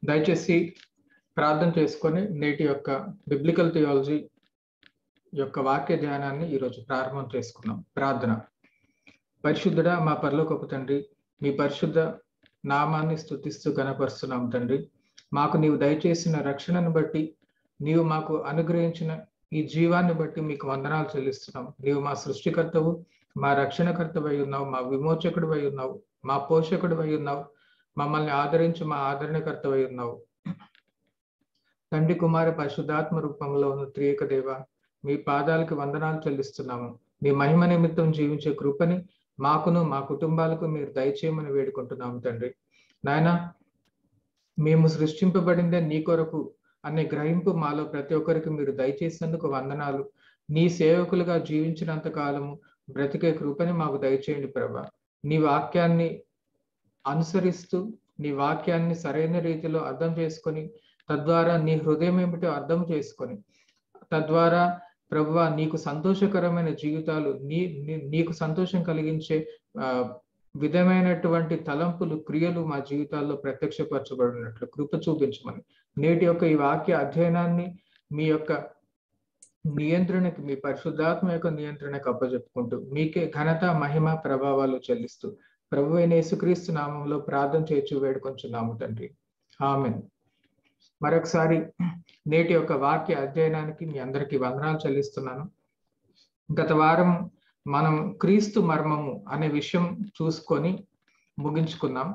దయచేసి ప్రార్థన చేసుకొని నేటి యొక్క బిబ్లికల్ థియాలజీ యొక్క వాక్య ధ్యానాన్ని ఈరోజు ప్రారంభం చేసుకున్నాం ప్రార్థన పరిశుద్ధుడా మా పరలోకపు తండ్రి మీ పరిశుద్ధ నామాన్ని స్థుతిస్తూ గనపరుస్తున్నాం తండ్రి మాకు నీవు దయచేసిన రక్షణను బట్టి నీవు మాకు అనుగ్రహించిన ఈ జీవాన్ని బట్టి మీకు వందనాలు చెల్లిస్తున్నాం నీవు మా సృష్టికర్తవు మా రక్షణకర్తవై ఉన్నావు మా విమోచకుడు అయి ఉన్నావు మా పోషకుడు అయి ఉన్నావు మమ్మల్ని ఆదరించి మా ఆదరణకర్తవై ఉన్నావు తండ్రి కుమార పరిశుద్ధాత్మ రూపంలో ఉన్న త్రియక దేవ మీ పాదాలకు వందనాలు చెల్లిస్తున్నాము మీ మహిమ నిమిత్తం జీవించే కృపని మాకును మా కుటుంబాలకు మీరు దయచేయమని వేడుకుంటున్నాము తండ్రి నాయన మేము సృష్టింపబడిందే నీ కొరకు అనే గ్రహింపు మాలో ప్రతి ఒక్కరికి మీరు దయచేసేందుకు వందనాలు నీ సేవకులుగా జీవించినంత కాలము బ్రతికే కృపని మాకు దయచేయండి ప్రభా నీ వాక్యాన్ని అనుసరిస్తూ నీ వాక్యాన్ని సరైన రీతిలో అర్థం చేసుకొని తద్వారా నీ హృదయం ఏమిటో అర్థం చేసుకొని తద్వారా ప్రభువ నీకు సంతోషకరమైన జీవితాలు నీ నీకు సంతోషం కలిగించే ఆ విధమైనటువంటి తలంపులు క్రియలు మా జీవితాల్లో ప్రత్యక్షపరచబడినట్లు కృప చూపించమని నేటి యొక్క ఈ వాక్య అధ్యయనాన్ని మీ యొక్క నియంత్రణకి మీ పరిశుద్ధాత్మ యొక్క నియంత్రణకు అప్పచెప్పుకుంటూ మీకే ఘనత మహిమ ప్రభావాలు చెల్లిస్తూ ప్రభు అయిన యేసుక్రీస్తు నామంలో ప్రార్థన చేయొచ్చు వేడుకొంచున్నాము తండ్రి ఆమెన్ మరొకసారి నేటి యొక్క వాక్య అధ్యయనానికి మీ అందరికీ వందనాలు చెల్లిస్తున్నాను గత వారం మనం క్రీస్తు మర్మము అనే విషయం చూసుకొని ముగించుకున్నాం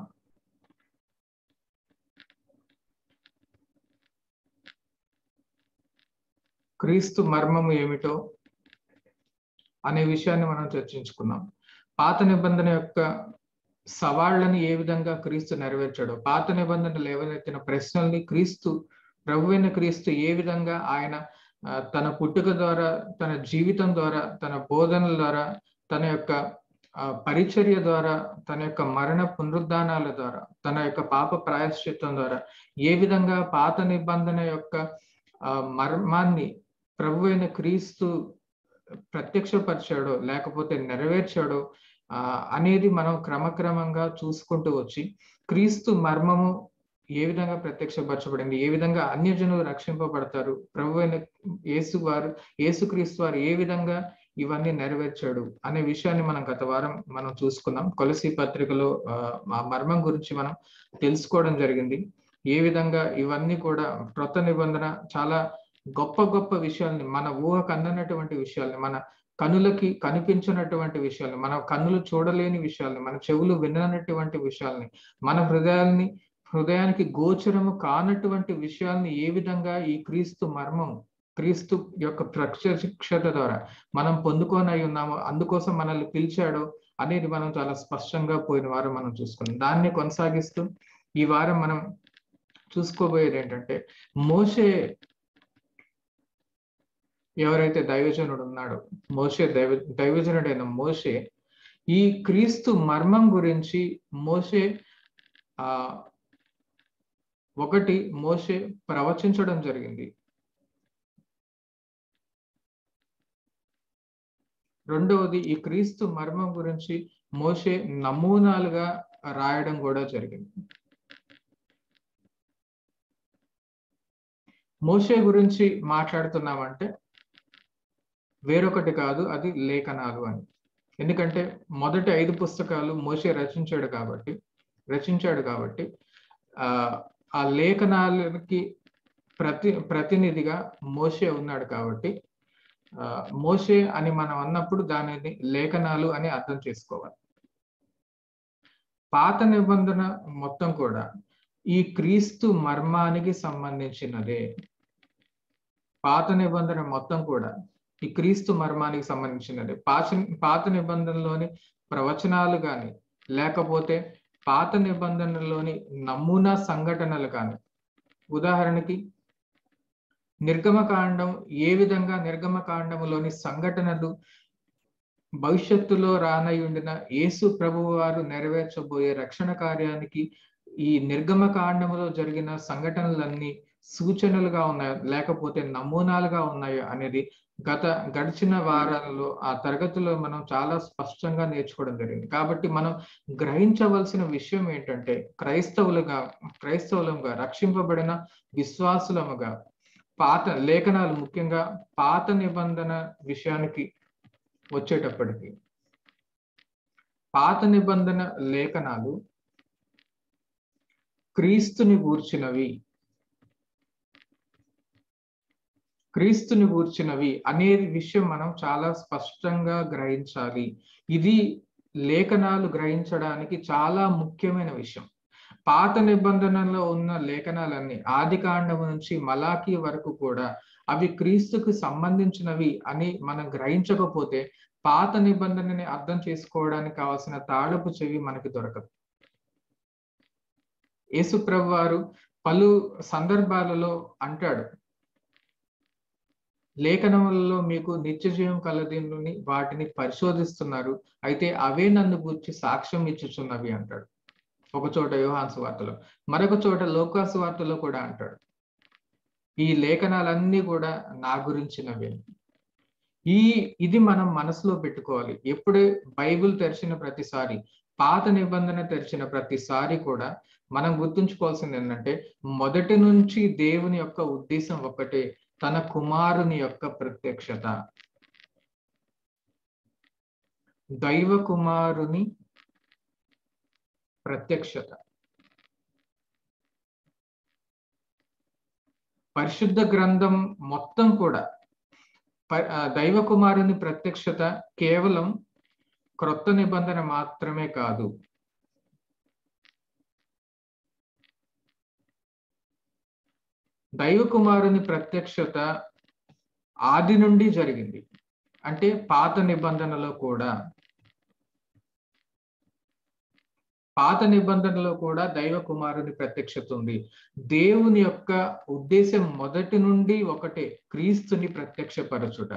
క్రీస్తు మర్మము ఏమిటో అనే విషయాన్ని మనం చర్చించుకున్నాం పాత నిబంధన యొక్క సవాళ్లను ఏ విధంగా క్రీస్తు నెరవేర్చాడో పాత నిబంధన లేవనెత్తిన ప్రశ్నల్ని క్రీస్తు ప్రభువైన క్రీస్తు ఏ విధంగా ఆయన తన పుట్టుక ద్వారా తన జీవితం ద్వారా తన బోధనల ద్వారా తన యొక్క పరిచర్య ద్వారా తన యొక్క మరణ పునరుద్ధానాల ద్వారా తన యొక్క పాప ప్రాయశ్చిత్తం ద్వారా ఏ విధంగా పాత నిబంధన యొక్క మర్మాన్ని ప్రభు అయిన క్రీస్తు ప్రత్యక్షపరిచాడో లేకపోతే నెరవేర్చాడో అనేది మనం క్రమక్రమంగా చూసుకుంటూ వచ్చి క్రీస్తు మర్మము ఏ విధంగా ప్రత్యక్షపరచబడింది ఏ విధంగా అన్యజనులు రక్షింపబడతారు ప్రభు అయిన యేసు వారు యేసుక్రీస్తు వారు ఏ విధంగా ఇవన్నీ నెరవేర్చాడు అనే విషయాన్ని మనం గత వారం మనం చూసుకున్నాం కొలసి పత్రికలో ఆ మర్మం గురించి మనం తెలుసుకోవడం జరిగింది ఏ విధంగా ఇవన్నీ కూడా క్రొత్త నిబంధన చాలా గొప్ప గొప్ప విషయాల్ని మన ఊహకు అందనటువంటి విషయాల్ని మన కనులకి కనిపించినటువంటి విషయాల్ని మన కన్నులు చూడలేని విషయాల్ని మన చెవులు విననటువంటి విషయాల్ని మన హృదయాల్ని హృదయానికి గోచరము కానటువంటి విషయాల్ని ఏ విధంగా ఈ క్రీస్తు మర్మం క్రీస్తు యొక్క ప్రత్యక్షత ద్వారా మనం పొందుకొని ఉన్నామో అందుకోసం మనల్ని పిలిచాడో అనేది మనం చాలా స్పష్టంగా పోయిన వారం మనం చూసుకున్నాం దాన్ని కొనసాగిస్తూ ఈ వారం మనం చూసుకోబోయేది ఏంటంటే మోసే ఎవరైతే దైవజనుడు ఉన్నాడో మోసే దైవ దైవజనుడైన మోసే ఈ క్రీస్తు మర్మం గురించి మోసే ఆ ఒకటి మోసే ప్రవచించడం జరిగింది రెండవది ఈ క్రీస్తు మర్మం గురించి మోసే నమూనాలుగా రాయడం కూడా జరిగింది మోసే గురించి మాట్లాడుతున్నామంటే వేరొకటి కాదు అది లేఖనాలు అని ఎందుకంటే మొదటి ఐదు పుస్తకాలు మోసే రచించాడు కాబట్టి రచించాడు కాబట్టి ఆ ఆ లేఖనాలకి ప్రతి ప్రతినిధిగా మోసే ఉన్నాడు కాబట్టి ఆ మోసే అని మనం అన్నప్పుడు దానిని లేఖనాలు అని అర్థం చేసుకోవాలి పాత నిబంధన మొత్తం కూడా ఈ క్రీస్తు మర్మానికి సంబంధించినదే పాత నిబంధన మొత్తం కూడా ఈ క్రీస్తు మర్మానికి సంబంధించినది పాచ పాత నిబంధనలోని ప్రవచనాలు కానీ లేకపోతే పాత నిబంధనలోని నమూనా సంఘటనలు కానీ ఉదాహరణకి నిర్గమకాండం ఏ విధంగా నిర్గమకాండములోని సంఘటనలు భవిష్యత్తులో రానై ఉండిన యేసు ప్రభువు వారు నెరవేర్చబోయే రక్షణ కార్యానికి ఈ నిర్గమ కాండములో జరిగిన సంఘటనలన్నీ సూచనలుగా ఉన్నాయో లేకపోతే నమూనాలుగా ఉన్నాయో అనేది గత గడిచిన వారాలలో ఆ తరగతిలో మనం చాలా స్పష్టంగా నేర్చుకోవడం జరిగింది కాబట్టి మనం గ్రహించవలసిన విషయం ఏంటంటే క్రైస్తవులుగా క్రైస్తవులుగా రక్షింపబడిన విశ్వాసులముగా పాత లేఖనాలు ముఖ్యంగా పాత నిబంధన విషయానికి వచ్చేటప్పటికి పాత నిబంధన లేఖనాలు క్రీస్తుని గూర్చినవి క్రీస్తుని గూర్చినవి అనేది విషయం మనం చాలా స్పష్టంగా గ్రహించాలి ఇది లేఖనాలు గ్రహించడానికి చాలా ముఖ్యమైన విషయం పాత నిబంధనలో ఉన్న లేఖనాలన్నీ ఆది కాండము నుంచి మలాఖీ వరకు కూడా అవి క్రీస్తుకు సంబంధించినవి అని మనం గ్రహించకపోతే పాత నిబంధనని అర్థం చేసుకోవడానికి కావాల్సిన తాళపు చెవి మనకి దొరకదు యేసుప్రభు వారు పలు సందర్భాలలో అంటాడు లేఖనములలో మీకు నిత్య జీవం కలదని వాటిని పరిశోధిస్తున్నారు అయితే అవే నన్ను గుర్చి సాక్ష్యం ఇచ్చుచున్నవి అంటాడు ఒక చోట యోహాన్సు వార్తలో మరొక చోట లోకాసు వార్తలో కూడా అంటాడు ఈ లేఖనాలన్నీ కూడా నా గురించినవే ఈ ఇది మనం మనసులో పెట్టుకోవాలి ఎప్పుడే బైబిల్ తెరిచిన ప్రతిసారి పాత నిబంధన తెరిచిన ప్రతిసారి కూడా మనం గుర్తుంచుకోవాల్సింది ఏంటంటే మొదటి నుంచి దేవుని యొక్క ఉద్దేశం ఒకటే తన కుమారుని యొక్క ప్రత్యక్షత దైవ కుమారుని ప్రత్యక్షత పరిశుద్ధ గ్రంథం మొత్తం కూడా దైవ కుమారుని ప్రత్యక్షత కేవలం క్రొత్త నిబంధన మాత్రమే కాదు దైవ కుమారుని ప్రత్యక్షత ఆది నుండి జరిగింది అంటే పాత నిబంధనలో కూడా పాత నిబంధనలో కూడా దైవ కుమారుని ప్రత్యక్షత ఉంది దేవుని యొక్క ఉద్దేశం మొదటి నుండి ఒకటే క్రీస్తుని ప్రత్యక్షపరచుట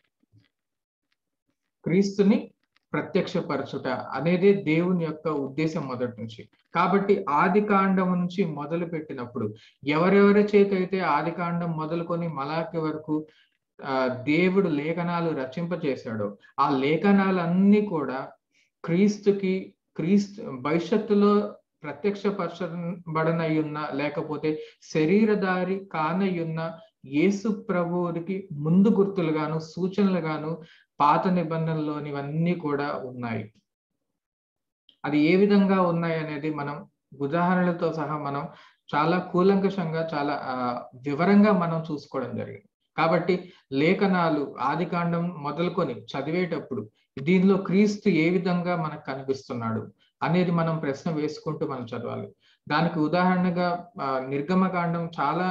క్రీస్తుని ప్రత్యక్షపరచుట అనేది దేవుని యొక్క ఉద్దేశం మొదటి నుంచి కాబట్టి ఆది కాండం నుంచి మొదలు పెట్టినప్పుడు ఎవరెవరి చేత అయితే ఆది కాండం మొదలుకొని మలాకి వరకు ఆ దేవుడు లేఖనాలు రచింపజేశాడో ఆ లేఖనాలన్నీ కూడా క్రీస్తుకి క్రీస్తు భవిష్యత్తులో ప్రత్యక్షపరచబడనయ్యున్న లేకపోతే శరీరధారి కానయ్యున్న యేసు ప్రభువునికి ముందు గుర్తులుగాను సూచనలుగాను పాత నిబంధనలోనివన్నీ కూడా ఉన్నాయి అది ఏ విధంగా ఉన్నాయి అనేది మనం ఉదాహరణలతో సహా మనం చాలా కూలంకషంగా చాలా వివరంగా మనం చూసుకోవడం జరిగింది కాబట్టి లేఖనాలు ఆది కాండం మొదలుకొని చదివేటప్పుడు దీనిలో క్రీస్తు ఏ విధంగా మనకు కనిపిస్తున్నాడు అనేది మనం ప్రశ్న వేసుకుంటూ మనం చదవాలి దానికి ఉదాహరణగా నిర్గమకాండం చాలా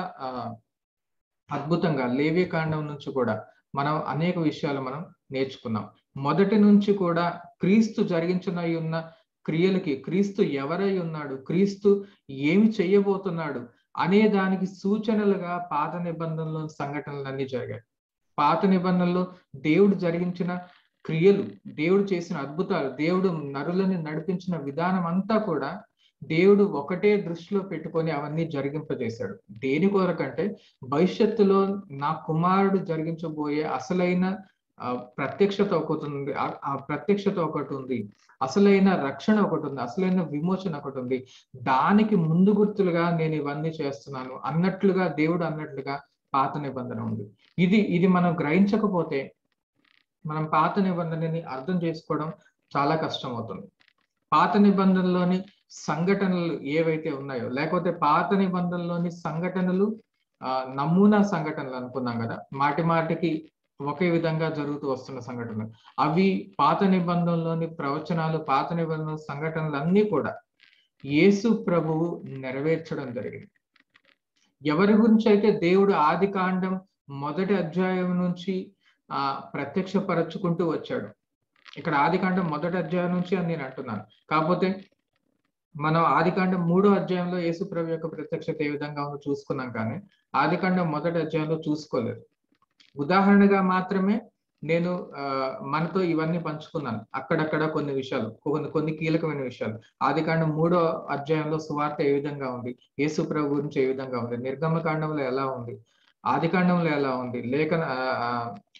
అద్భుతంగా లేవే కాండం నుంచి కూడా మనం అనేక విషయాలు మనం నేర్చుకున్నాం మొదటి నుంచి కూడా క్రీస్తు జరిగించనై ఉన్న క్రియలకి క్రీస్తు ఎవరై ఉన్నాడు క్రీస్తు ఏమి చెయ్యబోతున్నాడు అనే దానికి సూచనలుగా పాత నిబంధనలో సంఘటనలన్నీ జరిగాయి పాత నిబంధనలో దేవుడు జరిగించిన క్రియలు దేవుడు చేసిన అద్భుతాలు దేవుడు నరులని నడిపించిన విధానం అంతా కూడా దేవుడు ఒకటే దృష్టిలో పెట్టుకొని అవన్నీ జరిగింపజేశాడు దేని కొరకంటే భవిష్యత్తులో నా కుమారుడు జరిగించబోయే అసలైన ప్రత్యక్షత ఒకటి ఉంది ఆ ప్రత్యక్షత ఒకటి ఉంది అసలైన రక్షణ ఒకటి ఉంది అసలైన విమోచన ఒకటి ఉంది దానికి ముందు గుర్తులుగా నేను ఇవన్నీ చేస్తున్నాను అన్నట్లుగా దేవుడు అన్నట్లుగా పాత నిబంధన ఉంది ఇది ఇది మనం గ్రహించకపోతే మనం పాత నిబంధనని అర్థం చేసుకోవడం చాలా కష్టం అవుతుంది పాత నిబంధనలోని సంఘటనలు ఏవైతే ఉన్నాయో లేకపోతే పాత నిబంధనలోని సంఘటనలు నమూనా సంఘటనలు అనుకున్నాం కదా మాటి మాటికి ఒకే విధంగా జరుగుతూ వస్తున్న సంఘటనలు అవి పాత నిబంధనలోని ప్రవచనాలు పాత నిబంధన సంఘటనలు అన్నీ కూడా యేసు ప్రభువు నెరవేర్చడం జరిగింది ఎవరి గురించి అయితే దేవుడు ఆది కాండం మొదటి అధ్యాయం నుంచి ఆ ప్రత్యక్షపరచుకుంటూ వచ్చాడు ఇక్కడ ఆదికాండం మొదటి అధ్యాయం నుంచి అని నేను అంటున్నాను కాకపోతే మనం ఆదికాండం మూడో అధ్యాయంలో యేసుప్రభు యొక్క ప్రత్యక్షత ఏ విధంగా ఉందో చూసుకున్నాం కానీ ఆదికాండం మొదటి అధ్యాయంలో చూసుకోలేదు ఉదాహరణగా మాత్రమే నేను మనతో ఇవన్నీ పంచుకున్నాను అక్కడక్కడ కొన్ని విషయాలు కొన్ని కొన్ని కీలకమైన విషయాలు ఆదికాండం మూడో అధ్యాయంలో సువార్త ఏ విధంగా ఉంది యేసు ప్రభు గురించి ఏ విధంగా ఉంది నిర్గమ కాండంలో ఎలా ఉంది ఆది కాండంలో ఎలా ఉంది లేఖన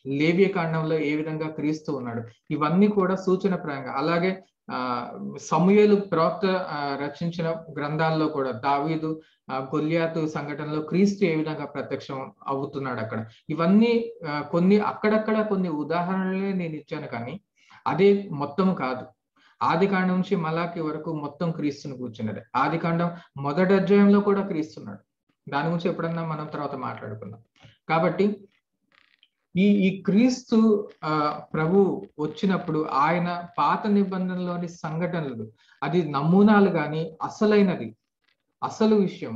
లేవ్య కాండంలో ఏ విధంగా క్రీస్తు ఉన్నాడు ఇవన్నీ కూడా సూచన ప్రాయంగా అలాగే ఆ సమూయేలు ప్రవక్త రచించిన గ్రంథాల్లో కూడా దావీదు గొల్లియాతు సంఘటనలో క్రీస్తు ఏ విధంగా ప్రత్యక్షం అవుతున్నాడు అక్కడ ఇవన్నీ కొన్ని అక్కడక్కడ కొన్ని ఉదాహరణలే నేను ఇచ్చాను కానీ అదే మొత్తం కాదు ఆది కాండం నుంచి మలాకి వరకు మొత్తం క్రీస్తుని కూర్చున్నది ఆది కాండం మొదటి అధ్యాయంలో కూడా క్రీస్తున్నాడు దాని గురించి ఎప్పుడన్నా మనం తర్వాత మాట్లాడుకుందాం కాబట్టి ఈ ఈ క్రీస్తు ఆ ప్రభు వచ్చినప్పుడు ఆయన పాత నిబంధనలోని సంఘటనలు అది నమూనాలు కానీ అసలైనది అసలు విషయం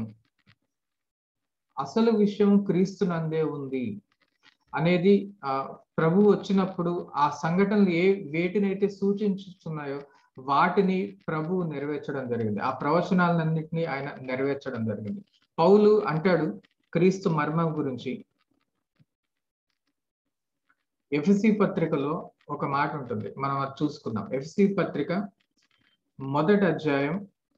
అసలు విషయం క్రీస్తునందే ఉంది అనేది ఆ ప్రభు వచ్చినప్పుడు ఆ సంఘటనలు ఏ వేటినైతే సూచించుతున్నాయో వాటిని ప్రభు నెరవేర్చడం జరిగింది ఆ ప్రవచనాలన్నింటినీ ఆయన నెరవేర్చడం జరిగింది పౌలు అంటాడు క్రీస్తు మర్మం గురించి ఎఫ్సి పత్రికలో ఒక మాట ఉంటుంది మనం అది చూసుకుందాం ఎఫ్సి పత్రిక మొదటి అధ్యాయం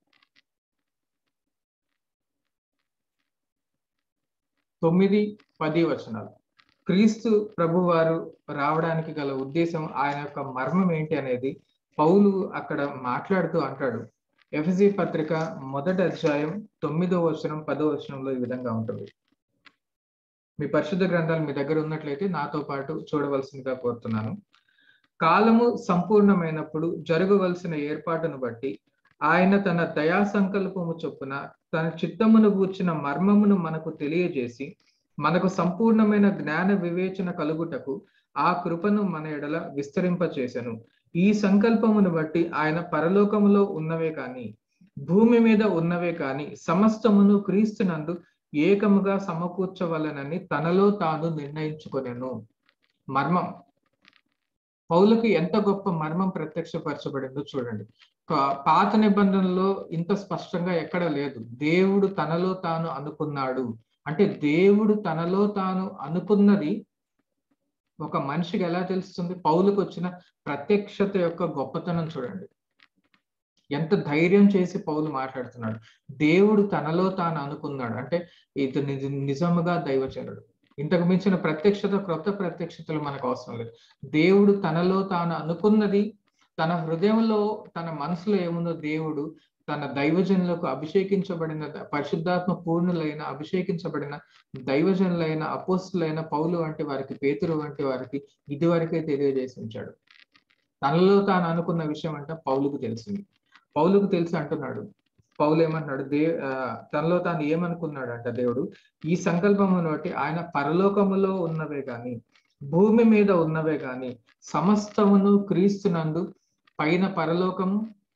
తొమ్మిది పది వచనాలు క్రీస్తు ప్రభు వారు రావడానికి గల ఉద్దేశం ఆయన యొక్క మర్మం ఏంటి అనేది పౌలు అక్కడ మాట్లాడుతూ అంటాడు ఎఫ్సి పత్రిక మొదటి అధ్యాయం తొమ్మిదో వచనం పదో వచనంలో ఈ విధంగా ఉంటుంది మీ పరిశుద్ధ గ్రంథాలు మీ దగ్గర ఉన్నట్లయితే నాతో పాటు చూడవలసిందిగా కోరుతున్నాను కాలము సంపూర్ణమైనప్పుడు జరగవలసిన ఏర్పాటును బట్టి ఆయన తన దయా సంకల్పము చొప్పున తన చిత్తమును కూర్చిన మర్మమును మనకు తెలియజేసి మనకు సంపూర్ణమైన జ్ఞాన వివేచన కలుగుటకు ఆ కృపను మన ఎడల విస్తరింపచేసెను ఈ సంకల్పమును బట్టి ఆయన పరలోకములో ఉన్నవే కాని భూమి మీద ఉన్నవే కాని సమస్తమును క్రీస్తునందు ఏకముగా సమకూర్చవలనని తనలో తాను నిర్ణయించుకొనెను మర్మం పౌలకు ఎంత గొప్ప మర్మం ప్రత్యక్షపరచబడిందో చూడండి పాత నిబంధనలో ఇంత స్పష్టంగా ఎక్కడ లేదు దేవుడు తనలో తాను అనుకున్నాడు అంటే దేవుడు తనలో తాను అనుకున్నది ఒక మనిషికి ఎలా తెలుస్తుంది పౌలకు వచ్చిన ప్రత్యక్షత యొక్క గొప్పతనం చూడండి ఎంత ధైర్యం చేసి పౌలు మాట్లాడుతున్నాడు దేవుడు తనలో తాను అనుకున్నాడు అంటే ఇతను నిజముగా దైవచనుడు ఇంతకు మించిన ప్రత్యక్షత క్రొత్త ప్రత్యక్షతలు మనకు అవసరం లేదు దేవుడు తనలో తాను అనుకున్నది తన హృదయంలో తన మనసులో ఏముందో దేవుడు తన దైవజనులకు అభిషేకించబడిన పరిశుద్ధాత్మ పూర్ణులైన అభిషేకించబడిన దైవజనులైన అపోస్తులైన పౌలు వంటి వారికి పేతురు వంటి వారికి ఇది వరకే తెలియజేసి ఉంచాడు తనలో తాను అనుకున్న విషయం అంటే పౌలుకు తెలిసింది పౌలుకు తెలిసి అంటున్నాడు పౌలు ఏమన్నాడు దే తనలో తాను ఏమనుకున్నాడు అంట దేవుడు ఈ సంకల్పమును బట్టి ఆయన పరలోకములో ఉన్నవే గాని భూమి మీద ఉన్నవే గాని సమస్తమును క్రీస్తునందు పైన పరలోకము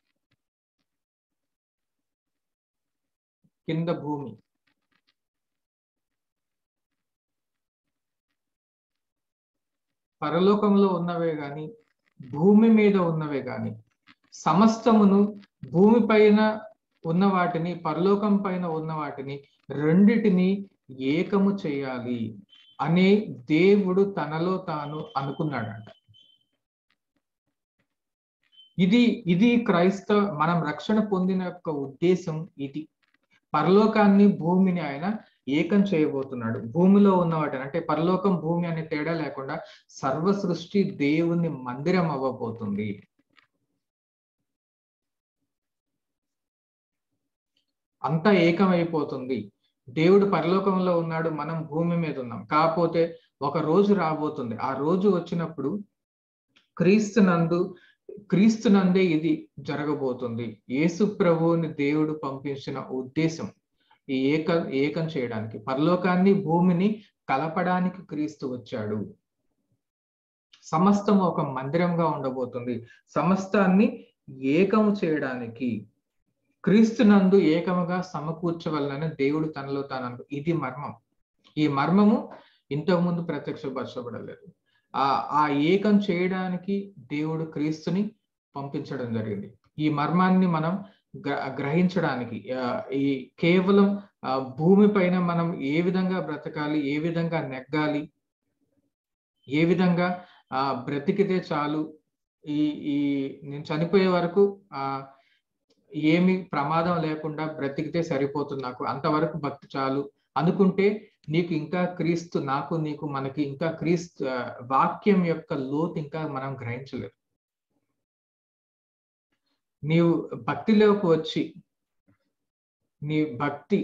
కింద భూమి పరలోకంలో ఉన్నవే గాని భూమి మీద ఉన్నవే గాని సమస్తమును భూమి పైన ఉన్న వాటిని పరలోకం పైన ఉన్న వాటిని రెండిటిని ఏకము చేయాలి అనే దేవుడు తనలో తాను అనుకున్నాడంట ఇది ఇది క్రైస్తవ మనం రక్షణ పొందిన యొక్క ఉద్దేశం ఇది పరలోకాన్ని భూమిని ఆయన ఏకం చేయబోతున్నాడు భూమిలో ఉన్న వాటిని అంటే పరలోకం భూమి అనే తేడా లేకుండా సర్వ సృష్టి దేవుని మందిరం అవ్వబోతుంది అంతా ఏకమైపోతుంది దేవుడు పరలోకంలో ఉన్నాడు మనం భూమి మీద ఉన్నాం కాకపోతే ఒక రోజు రాబోతుంది ఆ రోజు వచ్చినప్పుడు క్రీస్తునందు క్రీస్తునందే ఇది జరగబోతుంది యేసు ప్రభువుని దేవుడు పంపించిన ఉద్దేశం ఈ ఏక ఏకం చేయడానికి పరలోకాన్ని భూమిని కలపడానికి క్రీస్తు వచ్చాడు సమస్తం ఒక మందిరంగా ఉండబోతుంది సమస్తాన్ని ఏకము చేయడానికి క్రీస్తునందు ఏకముగా సమకూర్చవలనని దేవుడు తనలో తాను అనుకు ఇది మర్మం ఈ మర్మము ఇంతకుముందు ప్రత్యక్షపరచబడలేదు ఆ ఆ ఏకం చేయడానికి దేవుడు క్రీస్తుని పంపించడం జరిగింది ఈ మర్మాన్ని మనం గ్రహించడానికి ఈ కేవలం భూమి పైన మనం ఏ విధంగా బ్రతకాలి ఏ విధంగా నెగ్గాలి ఏ విధంగా ఆ బ్రతికితే చాలు ఈ ఈ నేను చనిపోయే వరకు ఆ ఏమి ప్రమాదం లేకుండా బ్రతికితే సరిపోతుంది నాకు అంతవరకు భక్తి చాలు అనుకుంటే నీకు ఇంకా క్రీస్తు నాకు నీకు మనకి ఇంకా క్రీస్తు ఆ, వాక్యం యొక్క లోతు ఇంకా మనం గ్రహించలేదు నీవు భక్తిలోకి వచ్చి నీ భక్తి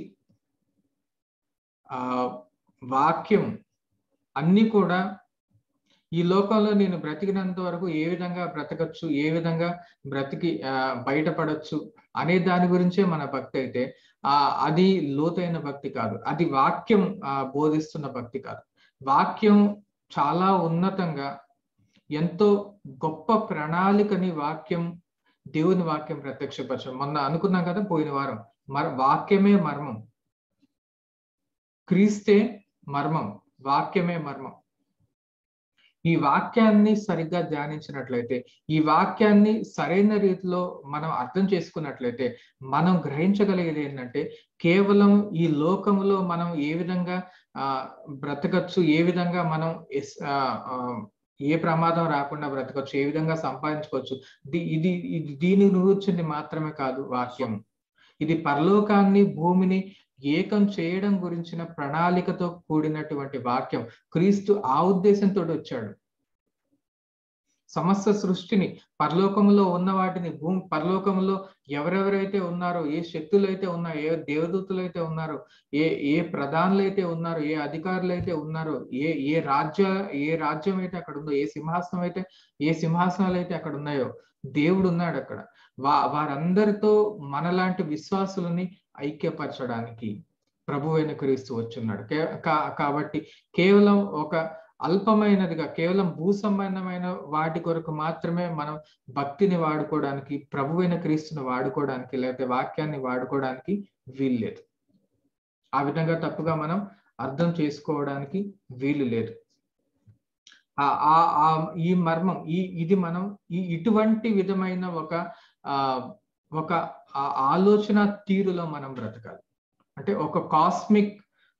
ఆ వాక్యం అన్ని కూడా ఈ లోకంలో నేను బ్రతికినంత వరకు ఏ విధంగా బ్రతకచ్చు ఏ విధంగా బ్రతికి ఆ, బయటపడచ్చు అనే దాని గురించే మన భక్తి అయితే ఆ అది లోతైన భక్తి కాదు అది వాక్యం ఆ, బోధిస్తున్న భక్తి కాదు వాక్యం చాలా ఉన్నతంగా ఎంతో గొప్ప ప్రణాళికని వాక్యం దేవుని వాక్యం ప్రత్యక్షపరచడం మొన్న అనుకున్నాం కదా పోయిన వారం మర వాక్యమే మర్మం క్రీస్తే మర్మం వాక్యమే మర్మం ఈ వాక్యాన్ని సరిగ్గా ధ్యానించినట్లయితే ఈ వాక్యాన్ని సరైన రీతిలో మనం అర్థం చేసుకున్నట్లయితే మనం గ్రహించగలిగేది ఏంటంటే కేవలం ఈ లోకంలో మనం ఏ విధంగా ఆ బ్రతకచ్చు ఏ విధంగా మనం ఎస్- ఆ, ఆ, ఏ ప్రమాదం రాకుండా బ్రతకచ్చు ఏ విధంగా సంపాదించుకోవచ్చు ది- ఇది ఇది దీని గురించింది మాత్రమే కాదు వాక్యం ఇది పరలోకాన్ని భూమిని ఏకం చేయడం గురించిన ప్రణాళికతో కూడినటువంటి వాక్యం క్రీస్తు ఆ ఉద్దేశంతో వచ్చాడు సమస్త సృష్టిని పరలోకంలో ఉన్న వాటిని భూమి పరలోకంలో ఎవరెవరైతే ఉన్నారో ఏ శక్తులు అయితే ఉన్నాయో ఏ దేవదూతులు అయితే ఉన్నారో ఏ ఏ ప్రధానులు అయితే ఉన్నారో ఏ అధికారులు అయితే ఉన్నారో ఏ ఏ రాజ్య ఏ రాజ్యం అయితే అక్కడ ఉందో ఏ సింహాసనం అయితే ఏ సింహాసనాలు అయితే అక్కడ ఉన్నాయో దేవుడు ఉన్నాడు అక్కడ వా వారందరితో మనలాంటి విశ్వాసులని ఐక్యపరచడానికి ప్రభువైన క్రీస్తు వచ్చున్నాడు కే- కా- కాబట్టి కేవలం ఒక అల్పమైనదిగా కేవలం భూ సంబంధమైన వాటి కొరకు మాత్రమే మనం భక్తిని వాడుకోవడానికి ప్రభువైన క్రీస్తుని వాడుకోవడానికి లేకపోతే వాక్యాన్ని వాడుకోవడానికి వీల్లేదు ఆ విధంగా తప్పుగా మనం అర్థం చేసుకోవడానికి వీలు లేదు ఆ ఆ- ఆ ఈ మర్మం ఈ ఇది మనం ఈ ఇటువంటి విధమైన ఒక ఆ ఒక ఆ- ఆలోచన తీరులో మనం బ్రతకాలి అంటే ఒక కాస్మిక్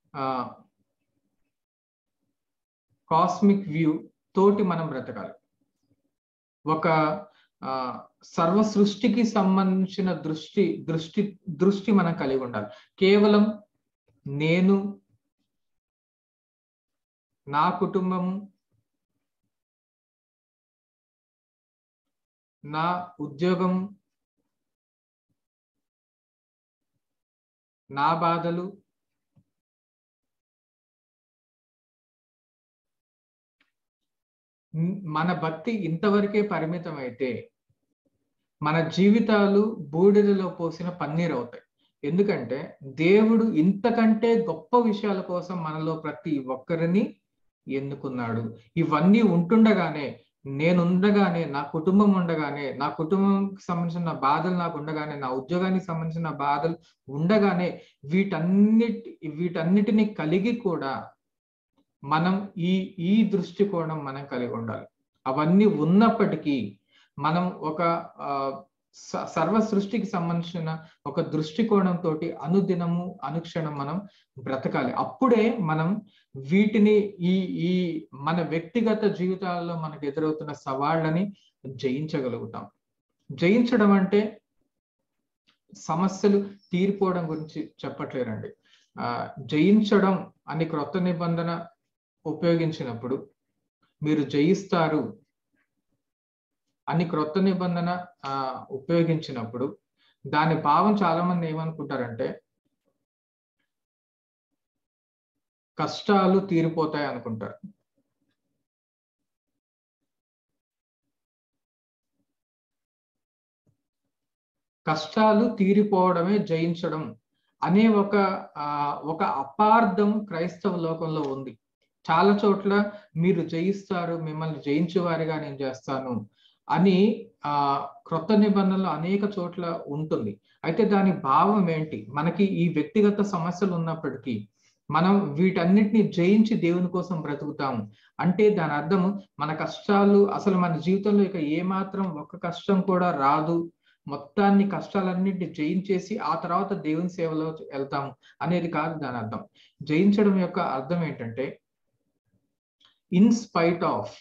కాస్మిక్ వ్యూ తోటి మనం బ్రతకాలి ఒక ఆ సర్వ సృష్టికి సంబంధించిన దృష్టి దృష్టి దృష్టి మనం కలిగి ఉండాలి కేవలం నేను నా కుటుంబము నా ఉద్యోగం నా బాధలు మ్, మన భక్తి ఇంతవరకే పరిమితం అయితే మన జీవితాలు బూడిదలో పోసిన పన్నీర్ అవుతాయి ఎందుకంటే దేవుడు ఇంతకంటే గొప్ప విషయాల కోసం మనలో ప్రతి ఒక్కరిని ఎన్నుకున్నాడు ఇవన్నీ ఉంటుండగానే నేను ఉండగానే నా కుటుంబం ఉండగానే నా కుటుంబంకి సంబంధించిన బాధలు నాకు ఉండగానే నా ఉద్యోగానికి సంబంధించిన బాధలు ఉండగానే వీటన్నిటి వీటన్నిటిని కలిగి కూడా మనం ఈ ఈ దృష్టికోణం మనం కలిగి ఉండాలి అవన్నీ ఉన్నప్పటికీ మనం ఒక ఆ, స- సర్వ సృష్టికి సంబంధించిన ఒక దృష్టికోణంతో అనుదినము అనుక్షణం మనం బ్రతకాలి అప్పుడే మనం వీటిని ఈ ఈ మన వ్యక్తిగత జీవితాలలో మనకు ఎదురవుతున్న సవాళ్ళని జయించగలుగుతాం జయించడం అంటే సమస్యలు తీరిపోవడం గురించి చెప్పట్లేరండి ఆ జయించడం అని క్రొత్త నిబంధన ఉపయోగించినప్పుడు మీరు జయిస్తారు అని క్రొత్త నిబంధన ఆ ఉపయోగించినప్పుడు దాని భావం చాలా మంది ఏమనుకుంటారంటే కష్టాలు తీరిపోతాయి అనుకుంటారు కష్టాలు తీరిపోవడమే జయించడం అనే ఒక ఆ ఒక అపార్థం క్రైస్తవ లోకంలో ఉంది చాలా చోట్ల మీరు జయిస్తారు మిమ్మల్ని జయించేవారిగా నేను చేస్తాను అని ఆ క్రొత్త నిబంధనలు అనేక చోట్ల ఉంటుంది అయితే దాని భావం ఏంటి మనకి ఈ వ్యక్తిగత సమస్యలు ఉన్నప్పటికీ మనం వీటన్నిటిని జయించి దేవుని కోసం బ్రతుకుతాము అంటే దాని అర్థము మన కష్టాలు అసలు మన జీవితంలో ఇక ఏ మాత్రం ఒక్క కష్టం కూడా రాదు మొత్తాన్ని కష్టాలన్నింటినీ జయించేసి ఆ తర్వాత దేవుని సేవలో వెళ్తాము అనేది కాదు దాని అర్థం జయించడం యొక్క అర్థం ఏంటంటే in spite of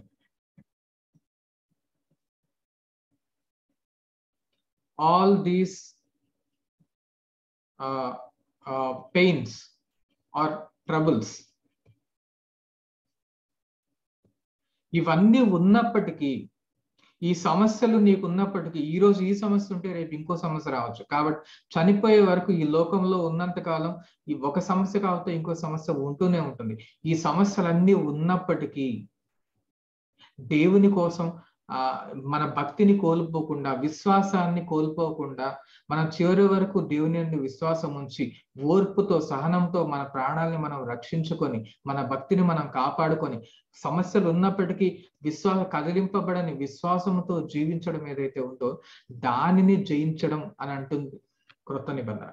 all these pains or troubles ఇవన్నీ ఉన్నప్పటికీ ఈ సమస్యలు నీకు ఉన్నప్పటికీ ఈ రోజు ఈ సమస్య ఉంటే రేపు ఇంకో సమస్య రావచ్చు కాబట్టి చనిపోయే వరకు ఈ లోకంలో ఉన్నంత కాలం ఈ ఒక సమస్య కాకపోతే ఇంకో సమస్య ఉంటూనే ఉంటుంది ఈ సమస్యలన్నీ ఉన్నప్పటికీ దేవుని కోసం ఆ మన భక్తిని కోల్పోకుండా విశ్వాసాన్ని కోల్పోకుండా మనం చివరి వరకు దేవుని నుండి విశ్వాసం ఉంచి ఓర్పుతో సహనంతో మన ప్రాణాలని మనం రక్షించుకొని మన భక్తిని మనం కాపాడుకొని సమస్యలు ఉన్నప్పటికీ విశ్వాస కదిలింపబడని విశ్వాసంతో జీవించడం ఏదైతే ఉందో దానిని జయించడం అని అంటుంది కృత నిబంధన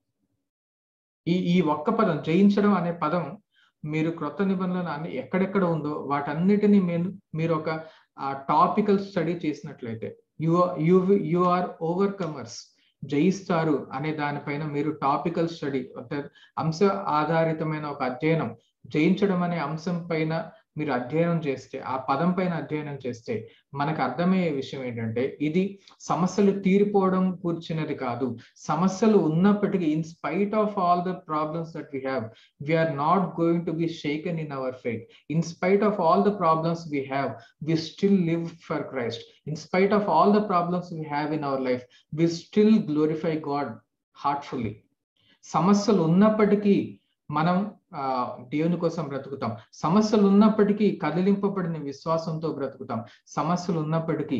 ఈ ఈ ఒక్క పదం జయించడం అనే పదం మీరు క్రొత్త నిబంధన అన్ని ఎక్కడెక్కడ ఉందో వాటన్నిటిని మీరు మీరు ఒక టాపికల్ స్టడీ చేసినట్లయితే you you you are overcomers జయిస్తారు అనే దానిపైన మీరు టాపికల్ స్టడీ అంశ ఆధారితమైన ఒక అధ్యయనం జయించడం అనే అంశం పైన మీరు అధ్యయనం చేస్తే ఆ పదం పైన అధ్యయనం చేస్తే మనకు అర్థమయ్యే విషయం ఏంటంటే ఇది సమస్యలు తీరిపోవడం కూర్చున్నది కాదు సమస్యలు ఉన్నప్పటికీ in spite of all the problems that we have we're not going to be shaken in our faith in spite of all the problems we have we still live for Christ in spite of all the problems we have in our life we still glorify God heartfully సమస్యలు ఉన్నప్పటికీ మనం ఆ దేవుని కోసం బ్రతుకుతాం సమస్యలు ఉన్నప్పటికీ కదిలింపబడిన విశ్వాసంతో బ్రతుకుతాం సమస్యలు ఉన్నప్పటికీ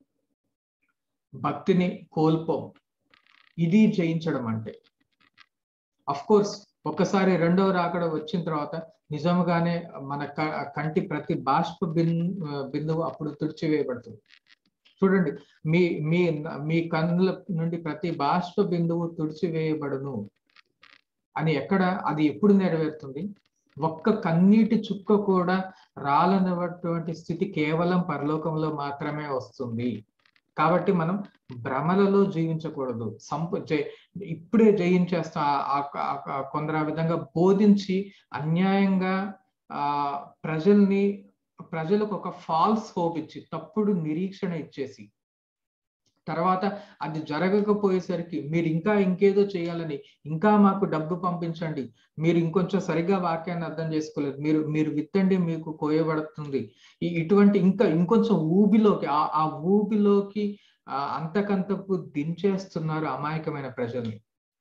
భక్తిని కోల్పోం ఇది జయించడం అంటే అఫ్ కోర్స్ ఒక్కసారి రెండవ రాకడ వచ్చిన తర్వాత నిజంగానే మన కంటి ప్రతి బాష్ప బిన్ బిందువు అప్పుడు తుడిచివేయబడుతుంది చూడండి మీ మీ మీ కన్నుల నుండి ప్రతి బాష్ప బిందువు తుడిచివేయబడును అని ఎక్కడ అది ఎప్పుడు నెరవేరుతుంది ఒక్క కన్నీటి చుక్క కూడా రాలనటువంటి స్థితి కేవలం పరలోకంలో మాత్రమే వస్తుంది కాబట్టి మనం భ్రమలలో జీవించకూడదు సంప ఇప్పుడే జయించేస్తా కొందరు ఆ విధంగా బోధించి అన్యాయంగా ఆ ప్రజల్ని ప్రజలకు ఒక ఫాల్స్ హోప్ ఇచ్చి తప్పుడు నిరీక్షణ ఇచ్చేసి తర్వాత అది జరగకపోయేసరికి మీరు ఇంకా ఇంకేదో చేయాలని ఇంకా మాకు డబ్బు పంపించండి మీరు ఇంకొంచెం సరిగా వాక్యాన్ని అర్థం చేసుకోలేదు మీరు మీరు విత్తండి మీకు కోయబడుతుంది ఇటువంటి ఇంకా ఇంకొంచెం ఊబిలోకి ఆ ఆ ఊబిలోకి అంతకంతకు దించేస్తున్నారు అమాయకమైన ప్రజల్ని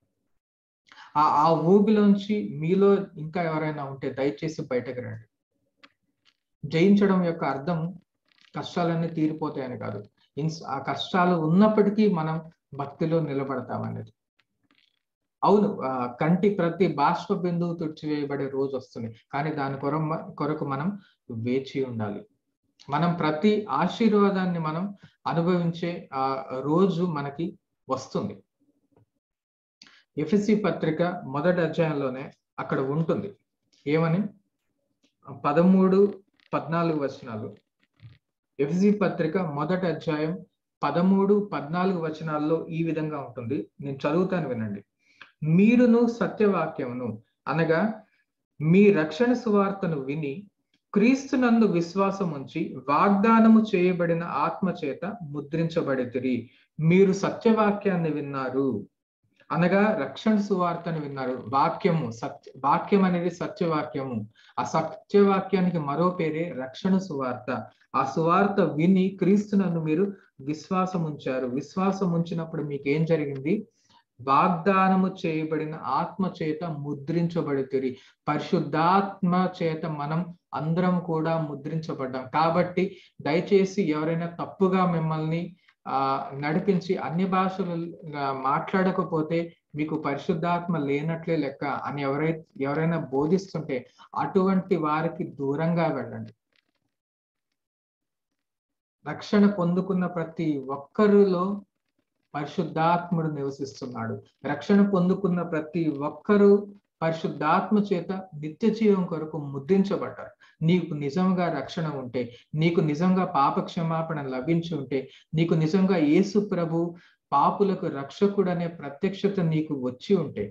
ఆ ఆ ఊబిలోంచి మీలో ఇంకా ఎవరైనా ఉంటే దయచేసి బయటకు రండి జయించడం యొక్క అర్థం కష్టాలన్నీ తీరిపోతాయని కాదు ఆ కష్టాలు ఉన్నప్పటికీ మనం భక్తిలో నిలబడతామనేది అవును కంటి ప్రతి బాష్ప బిందువు తుడిచివేయబడే రోజు వస్తుంది కానీ దాని కొర కొరకు మనం వేచి ఉండాలి మనం ప్రతి ఆశీర్వాదాన్ని మనం అనుభవించే ఆ రోజు మనకి వస్తుంది ఎఫ్ఎస్సి పత్రిక మొదటి అధ్యాయంలోనే అక్కడ ఉంటుంది ఏమని పదమూడు పద్నాలుగు వచనాలు ఎఫ్జి పత్రిక మొదటి అధ్యాయం పదమూడు పద్నాలుగు వచనాల్లో ఈ విధంగా ఉంటుంది నేను చదువుతాను వినండి మీరును సత్యవాక్యమును అనగా మీ రక్షణ సువార్తను విని క్రీస్తునందు విశ్వాసం ఉంచి వాగ్దానము చేయబడిన ఆత్మ చేత ముద్రించబడితిరి మీరు సత్యవాక్యాన్ని విన్నారు అనగా రక్షణ సువార్తను విన్నారు వాక్యము సత్య వాక్యం అనేది సత్యవాక్యము ఆ సత్యవాక్యానికి మరో పేరే రక్షణ సువార్త ఆ సువార్త విని క్రీస్తునందు మీరు విశ్వాసం ఉంచారు విశ్వాసం ఉంచినప్పుడు మీకు ఏం జరిగింది వాగ్దానము చేయబడిన ఆత్మ చేత ముద్రించబడితిరి పరిశుద్ధాత్మ చేత మనం అందరం కూడా ముద్రించబడ్డాం కాబట్టి దయచేసి ఎవరైనా తప్పుగా మిమ్మల్ని ఆ నడిపించి అన్ని భాషలు మాట్లాడకపోతే మీకు పరిశుద్ధాత్మ లేనట్లే లెక్క అని ఎవరైతే ఎవరైనా బోధిస్తుంటే అటువంటి వారికి దూరంగా వెళ్ళండి రక్షణ పొందుకున్న ప్రతి ఒక్కరిలో పరిశుద్ధాత్ముడు నివసిస్తున్నాడు రక్షణ పొందుకున్న ప్రతి ఒక్కరూ పరిశుద్ధాత్మ చేత నిత్య జీవం కొరకు ముద్రించబడ్డారు నీకు నిజంగా రక్షణ ఉంటే నీకు నిజంగా పాప క్షమాపణ లభించి ఉంటే నీకు నిజంగా యేసు ప్రభు పాపులకు రక్షకుడు అనే ప్రత్యక్షత నీకు వచ్చి ఉంటే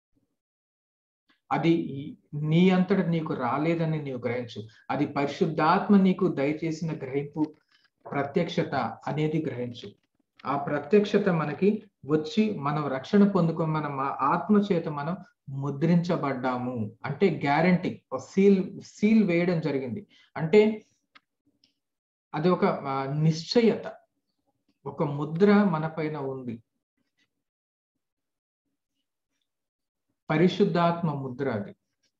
అది నీ అంతట నీకు రాలేదని నీవు గ్రహించు అది పరిశుద్ధాత్మ నీకు దయచేసిన గ్రహింపు ప్రత్యక్షత అనేది గ్రహించు ఆ ప్రత్యక్షత మనకి వచ్చి మనం రక్షణ పొందుకొని మనం ఆ ఆత్మ చేత మనం ముద్రించబడ్డాము అంటే గ్యారంటీ సీల్ సీల్ వేయడం జరిగింది అంటే అది ఒక ఆ, నిశ్చయత ఒక ముద్ర మన పైన ఉంది పరిశుద్ధాత్మ ముద్ర అది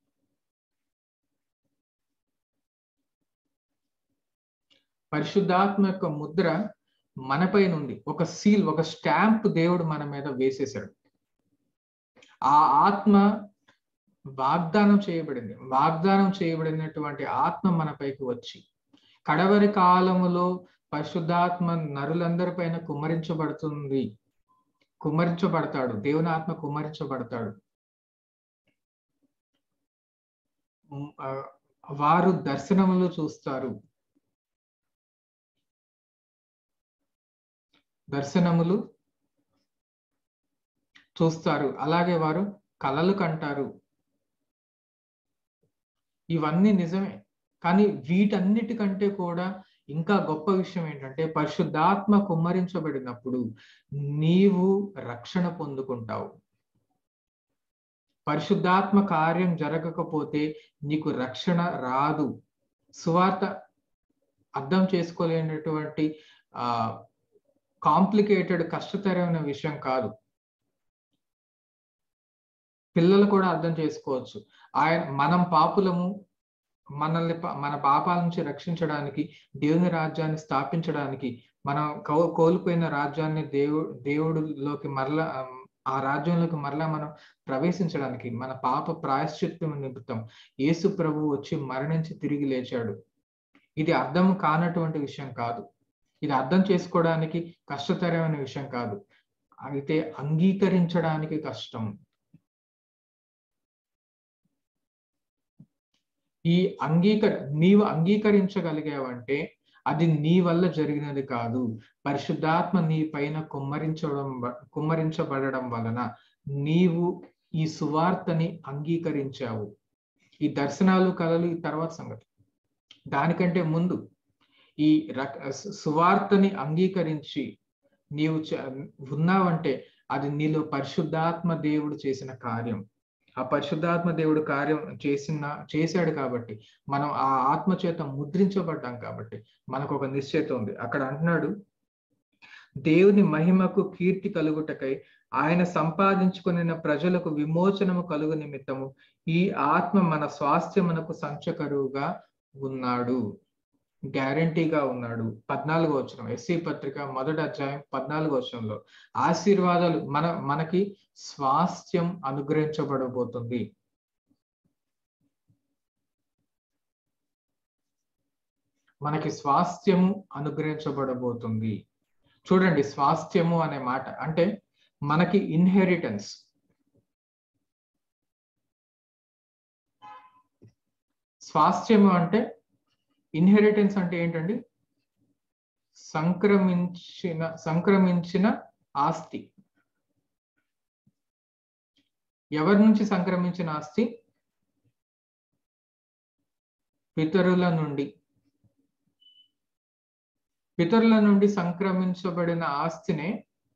పరిశుద్ధాత్మ యొక్క ముద్ర మన పైన ఉంది ఒక సీల్ ఒక స్టాంప్ దేవుడు మన మీద వేసేసాడు ఆ ఆత్మ వాగ్దానం చేయబడింది వాగ్దానం చేయబడినటువంటి ఆత్మ మనపైకి వచ్చి కడవరి కాలములో పరిశుద్ధాత్మ నరులందరిపైన కుమ్మరించబడుతుంది కుమ్మరించబడతాడు దేవుని ఆత్మ కుమ్మరించబడతాడు ఉమ్, ఆ, వారు దర్శనములు చూస్తారు దర్శనములు చూస్తారు అలాగే వారు కలలు కంటారు ఇవన్నీ నిజమే కానీ వీటన్నిటికంటే కూడా ఇంకా గొప్ప విషయం ఏంటంటే పరిశుద్ధాత్మ కుమ్మరించబడినప్పుడు నీవు రక్షణ పొందుకుంటావు పరిశుద్ధాత్మ కార్యం జరగకపోతే నీకు రక్షణ రాదు సువార్త అర్థం చేసుకోలేనటువంటి ఆ కాంప్లికేటెడ్ కష్టతరమైన విషయం కాదు పిల్లలు కూడా అర్థం చేసుకోవచ్చు ఆయన మనం పాపులము మనల్ని ప- మన పాపాల నుంచి రక్షించడానికి దేవుని రాజ్యాన్ని స్థాపించడానికి మనం కో కోల్పోయిన రాజ్యాన్ని దేవు దేవుడిలోకి మరలా ఆమ్, ఆ రాజ్యంలోకి మరలా మనం ప్రవేశించడానికి మన పాప ప్రాయశ్చిత్తం నిమిత్తం యేసు ప్రభు వచ్చి మరణించి తిరిగి లేచాడు ఇది అర్థం కానటువంటి విషయం కాదు ఇది అర్థం చేసుకోవడానికి కష్టతరమైన విషయం కాదు అయితే అంగీకరించడానికి కష్టం ఈ అంగీకర నీవు అంగీకరించగలిగావంటే అది నీ వల్ల జరిగినది కాదు పరిశుద్ధాత్మ నీ పైన కుమ్మరించడం వ- కుమ్మరించబడడం వలన నీవు ఈ సువార్తని అంగీకరించావు ఈ దర్శనాలు కళలు ఈ తర్వాత సంగతి దానికంటే ముందు ఈ రక సు- సువార్తని అంగీకరించి నీవు చ- ఉన్నావంటే అది నీలో పరిశుద్ధాత్మ దేవుడు చేసిన కార్యం ఆ పరిశుద్ధాత్మ దేవుడు కార్యం చేసిన చేశాడు కాబట్టి మనం ఆ ఆత్మ చేత ముద్రించబడ్డాం కాబట్టి మనకు ఒక నిశ్చయత ఉంది అక్కడ అంటున్నాడు దేవుని మహిమకు కీర్తి కలుగుటకై ఆయన సంపాదించుకున్న ప్రజలకు విమోచనము కలుగు నిమిత్తము ఈ ఆత్మ మన స్వాస్థ్యమునకు సంచకరువుగా ఉన్నాడు గ్యారంటీగా ఉన్నాడు పద్నాలుగో వచనం ఎస్సీ పత్రిక మొదటి అధ్యాయం పద్నాలుగో వచనంలో ఆశీర్వాదాలు మన మనకి స్వాస్థ్యం అనుగ్రహించబడబోతుంది మనకి స్వాస్థ్యము అనుగ్రహించబడబోతుంది చూడండి స్వాస్థ్యము అనే మాట అంటే మనకి ఇన్హెరిటెన్స్ స్వాస్థ్యము అంటే ఇన్హెరిటెన్స్ అంటే ఏంటండి సంక్రమించిన సంక్రమించిన ఆస్తి ఎవరి నుంచి సంక్రమించిన ఆస్తి పితరుల నుండి పితరుల నుండి సంక్రమించబడిన ఆస్తినే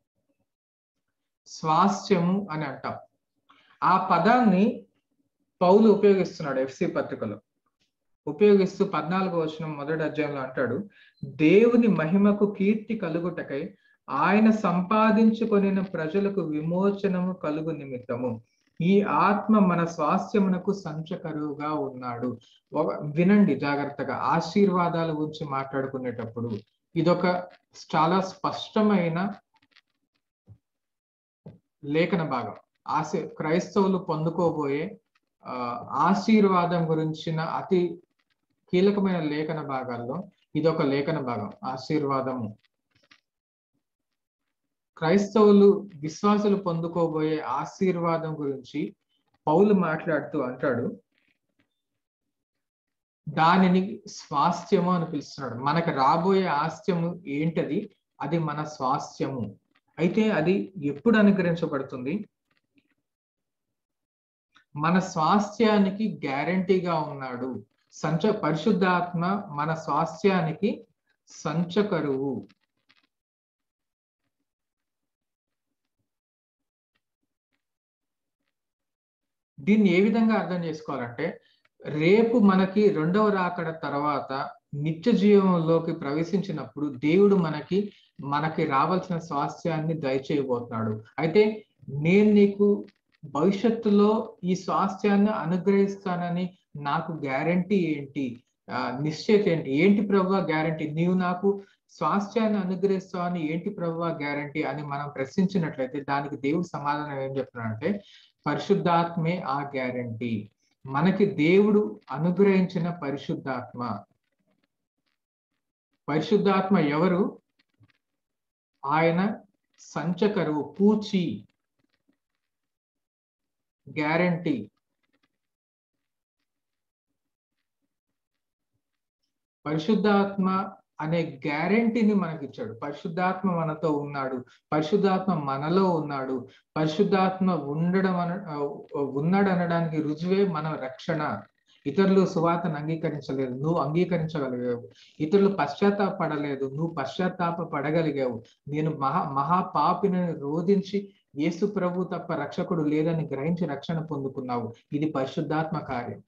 స్వాస్థ్యము అని అంటాం ఆ పదాన్ని పౌలు ఉపయోగిస్తున్నాడు ఎఫ్సి పత్రికలో ఉపయోగిస్తూ పద్నాలుగో వచనం మొదటి అధ్యాయంలో అంటాడు దేవుని మహిమకు కీర్తి కలుగుటకై ఆయన సంపాదించుకొనిన ప్రజలకు విమోచనము కలుగు నిమిత్తము ఈ ఆత్మ మన స్వాస్థ్యమునకు సంచకరువుగా ఉన్నాడు ఒక- వినండి జాగ్రత్తగా ఆశీర్వాదాల గురించి మాట్లాడుకునేటప్పుడు ఇదొక చాలా స్పష్టమైన లేఖన భాగం ఆశీ క్రైస్తవులు పొందుకోబోయే ఆ, ఆశీర్వాదం గురించిన అతి కీలకమైన లేఖన భాగాల్లో ఇదొక లేఖన భాగం ఆశీర్వాదము క్రైస్తవులు విశ్వాసులు పొందుకోబోయే ఆశీర్వాదం గురించి పౌలు మాట్లాడుతూ అంటాడు దానిని స్వాస్థ్యము అని పిలుస్తున్నాడు మనకు రాబోయే ఆస్త్యము ఏంటది అది మన స్వాస్థ్యము అయితే అది ఎప్పుడు అనుగ్రహించబడుతుంది మన స్వాస్థ్యానికి గ్యారంటీగా ఉన్నాడు సంచ పరిశుద్ధాత్మ మన స్వాస్థ్యానికి సంచకరువు దీన్ని ఏ విధంగా అర్థం చేసుకోవాలంటే రేపు మనకి రెండవ రాకడ తర్వాత నిత్య జీవంలోకి ప్రవేశించినప్పుడు దేవుడు మనకి మనకి రావాల్సిన స్వాస్థ్యాన్ని దయచేయబోతున్నాడు అయితే నేను నీకు భవిష్యత్తులో ఈ స్వాస్థ్యాన్ని అనుగ్రహిస్తానని నాకు గ్యారంటీ ఏంటి నిశ్చయిత ఏంటి ఏంటి ప్రభు గ్యారంటీ నీవు నాకు స్వాస్థ్యాన్ని అనుగ్రహిస్తావని ఏంటి ప్రభు గ్యారంటీ అని మనం ప్రశ్నించినట్లయితే దానికి దేవుడు సమాధానం ఏం చెప్తున్నాడంటే పరిశుద్ధాత్మే ఆ గ్యారంటీ మనకి దేవుడు అనుగ్రహించిన పరిశుద్ధాత్మ పరిశుద్ధాత్మ ఎవరు ఆయన సంచకరువు పూచి గ్యారంటీ పరిశుద్ధాత్మ అనే గ్యారంటీని మనకి ఇచ్చాడు పరిశుద్ధాత్మ మనతో ఉన్నాడు పరిశుద్ధాత్మ మనలో ఉన్నాడు పరిశుద్ధాత్మ ఉండడం అన ఉన్నాడు అనడానికి రుజువే మన రక్షణ ఇతరులు సువార్తను అంగీకరించలేదు నువ్వు అంగీకరించగలిగావు ఇతరులు పశ్చాత్తాపడలేదు నువ్వు పశ్చాత్తాప పడగలిగావు నేను మహా మహాపాపిని రోధించి యేసు ప్రభు తప్ప రక్షకుడు లేదని గ్రహించి రక్షణ పొందుకున్నావు ఇది పరిశుద్ధాత్మ కార్యం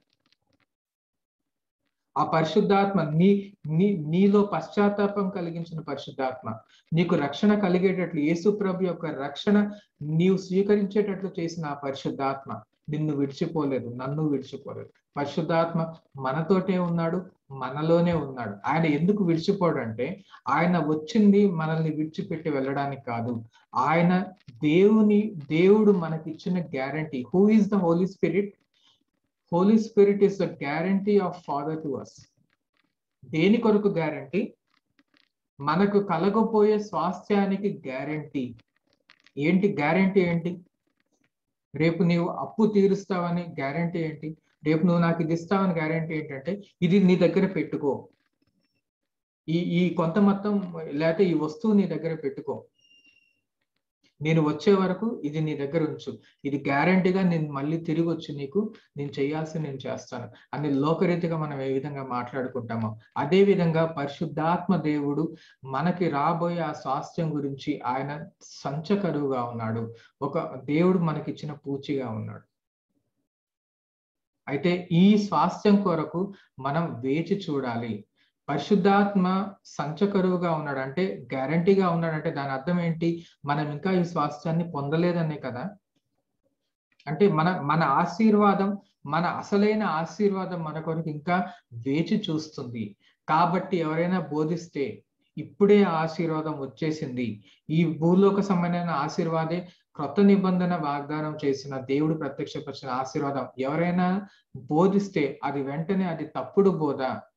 ఆ పరిశుద్ధాత్మ నీ నీ నీలో పశ్చాత్తాపం కలిగించిన పరిశుద్ధాత్మ నీకు రక్షణ కలిగేటట్లు యేసు ప్రభు యొక్క రక్షణ నీవు స్వీకరించేటట్లు చేసిన ఆ పరిశుద్ధాత్మ నిన్ను విడిచిపోలేదు నన్ను విడిచిపోలేదు పరిశుద్ధాత్మ మనతోటే ఉన్నాడు మనలోనే ఉన్నాడు ఆయన ఎందుకు విడిచిపోడంటే ఆయన వచ్చింది మనల్ని విడిచిపెట్టి వెళ్ళడానికి కాదు ఆయన దేవుని దేవుడు మనకిచ్చిన guarantee who is the Holy Spirit Holy Spirit is the guarantee of Father to us దేని కొరకు గ్యారంటీ మనకు కలగపోయే స్వాస్థ్యానికి గ్యారంటీ ఏంటి గ్యారంటీ ఏంటి రేపు నీవు అప్పు తీరుస్తావని గ్యారంటీ ఏంటి రేపు నువ్వు నాకు ఇది ఇస్తావని గ్యారంటీ ఏంటంటే ఇది నీ దగ్గర పెట్టుకో ఈ ఈ కొంత మొత్తం లేకపోతే ఈ వస్తువు నీ దగ్గర పెట్టుకో నేను వచ్చే వరకు ఇది నీ దగ్గర ఉంచు ఇది గ్యారంటీగా నేను మళ్ళీ తిరిగి వచ్చి నీకు నేను చేయాల్సి నేను చేస్తాను అని లోకరీతిగా మనం ఏ విధంగా మాట్లాడుకుంటామో అదే విధంగా పరిశుద్ధాత్మ దేవుడు మనకి రాబోయే ఆ స్వాస్థ్యం గురించి ఆయన సంచకరువుగా ఉన్నాడు ఒక దేవుడు మనకిచ్చిన పూచిగా ఉన్నాడు అయితే ఈ స్వాస్థ్యం కొరకు మనం వేచి చూడాలి పరిశుద్ధాత్మ సంచకరువుగా ఉన్నాడు అంటే గ్యారంటీగా ఉన్నాడంటే దాని అర్థం ఏంటి మనం ఇంకా ఈ స్వాస్థ్యాన్ని పొందలేదనే కదా అంటే మన మన ఆశీర్వాదం మన అసలైన ఆశీర్వాదం మన కొరకు ఇంకా వేచి చూస్తుంది కాబట్టి ఎవరైనా బోధిస్తే ఇప్పుడే ఆశీర్వాదం వచ్చేసింది ఈ భూలోక సంబంధమైన ఆశీర్వాదే క్రొత్త నిబంధన వాగ్దానం చేసిన దేవుడు ప్రత్యక్షపరిచిన ఆశీర్వాదం ఎవరైనా బోధిస్తే అది వెంటనే అది తప్పుడు బోధ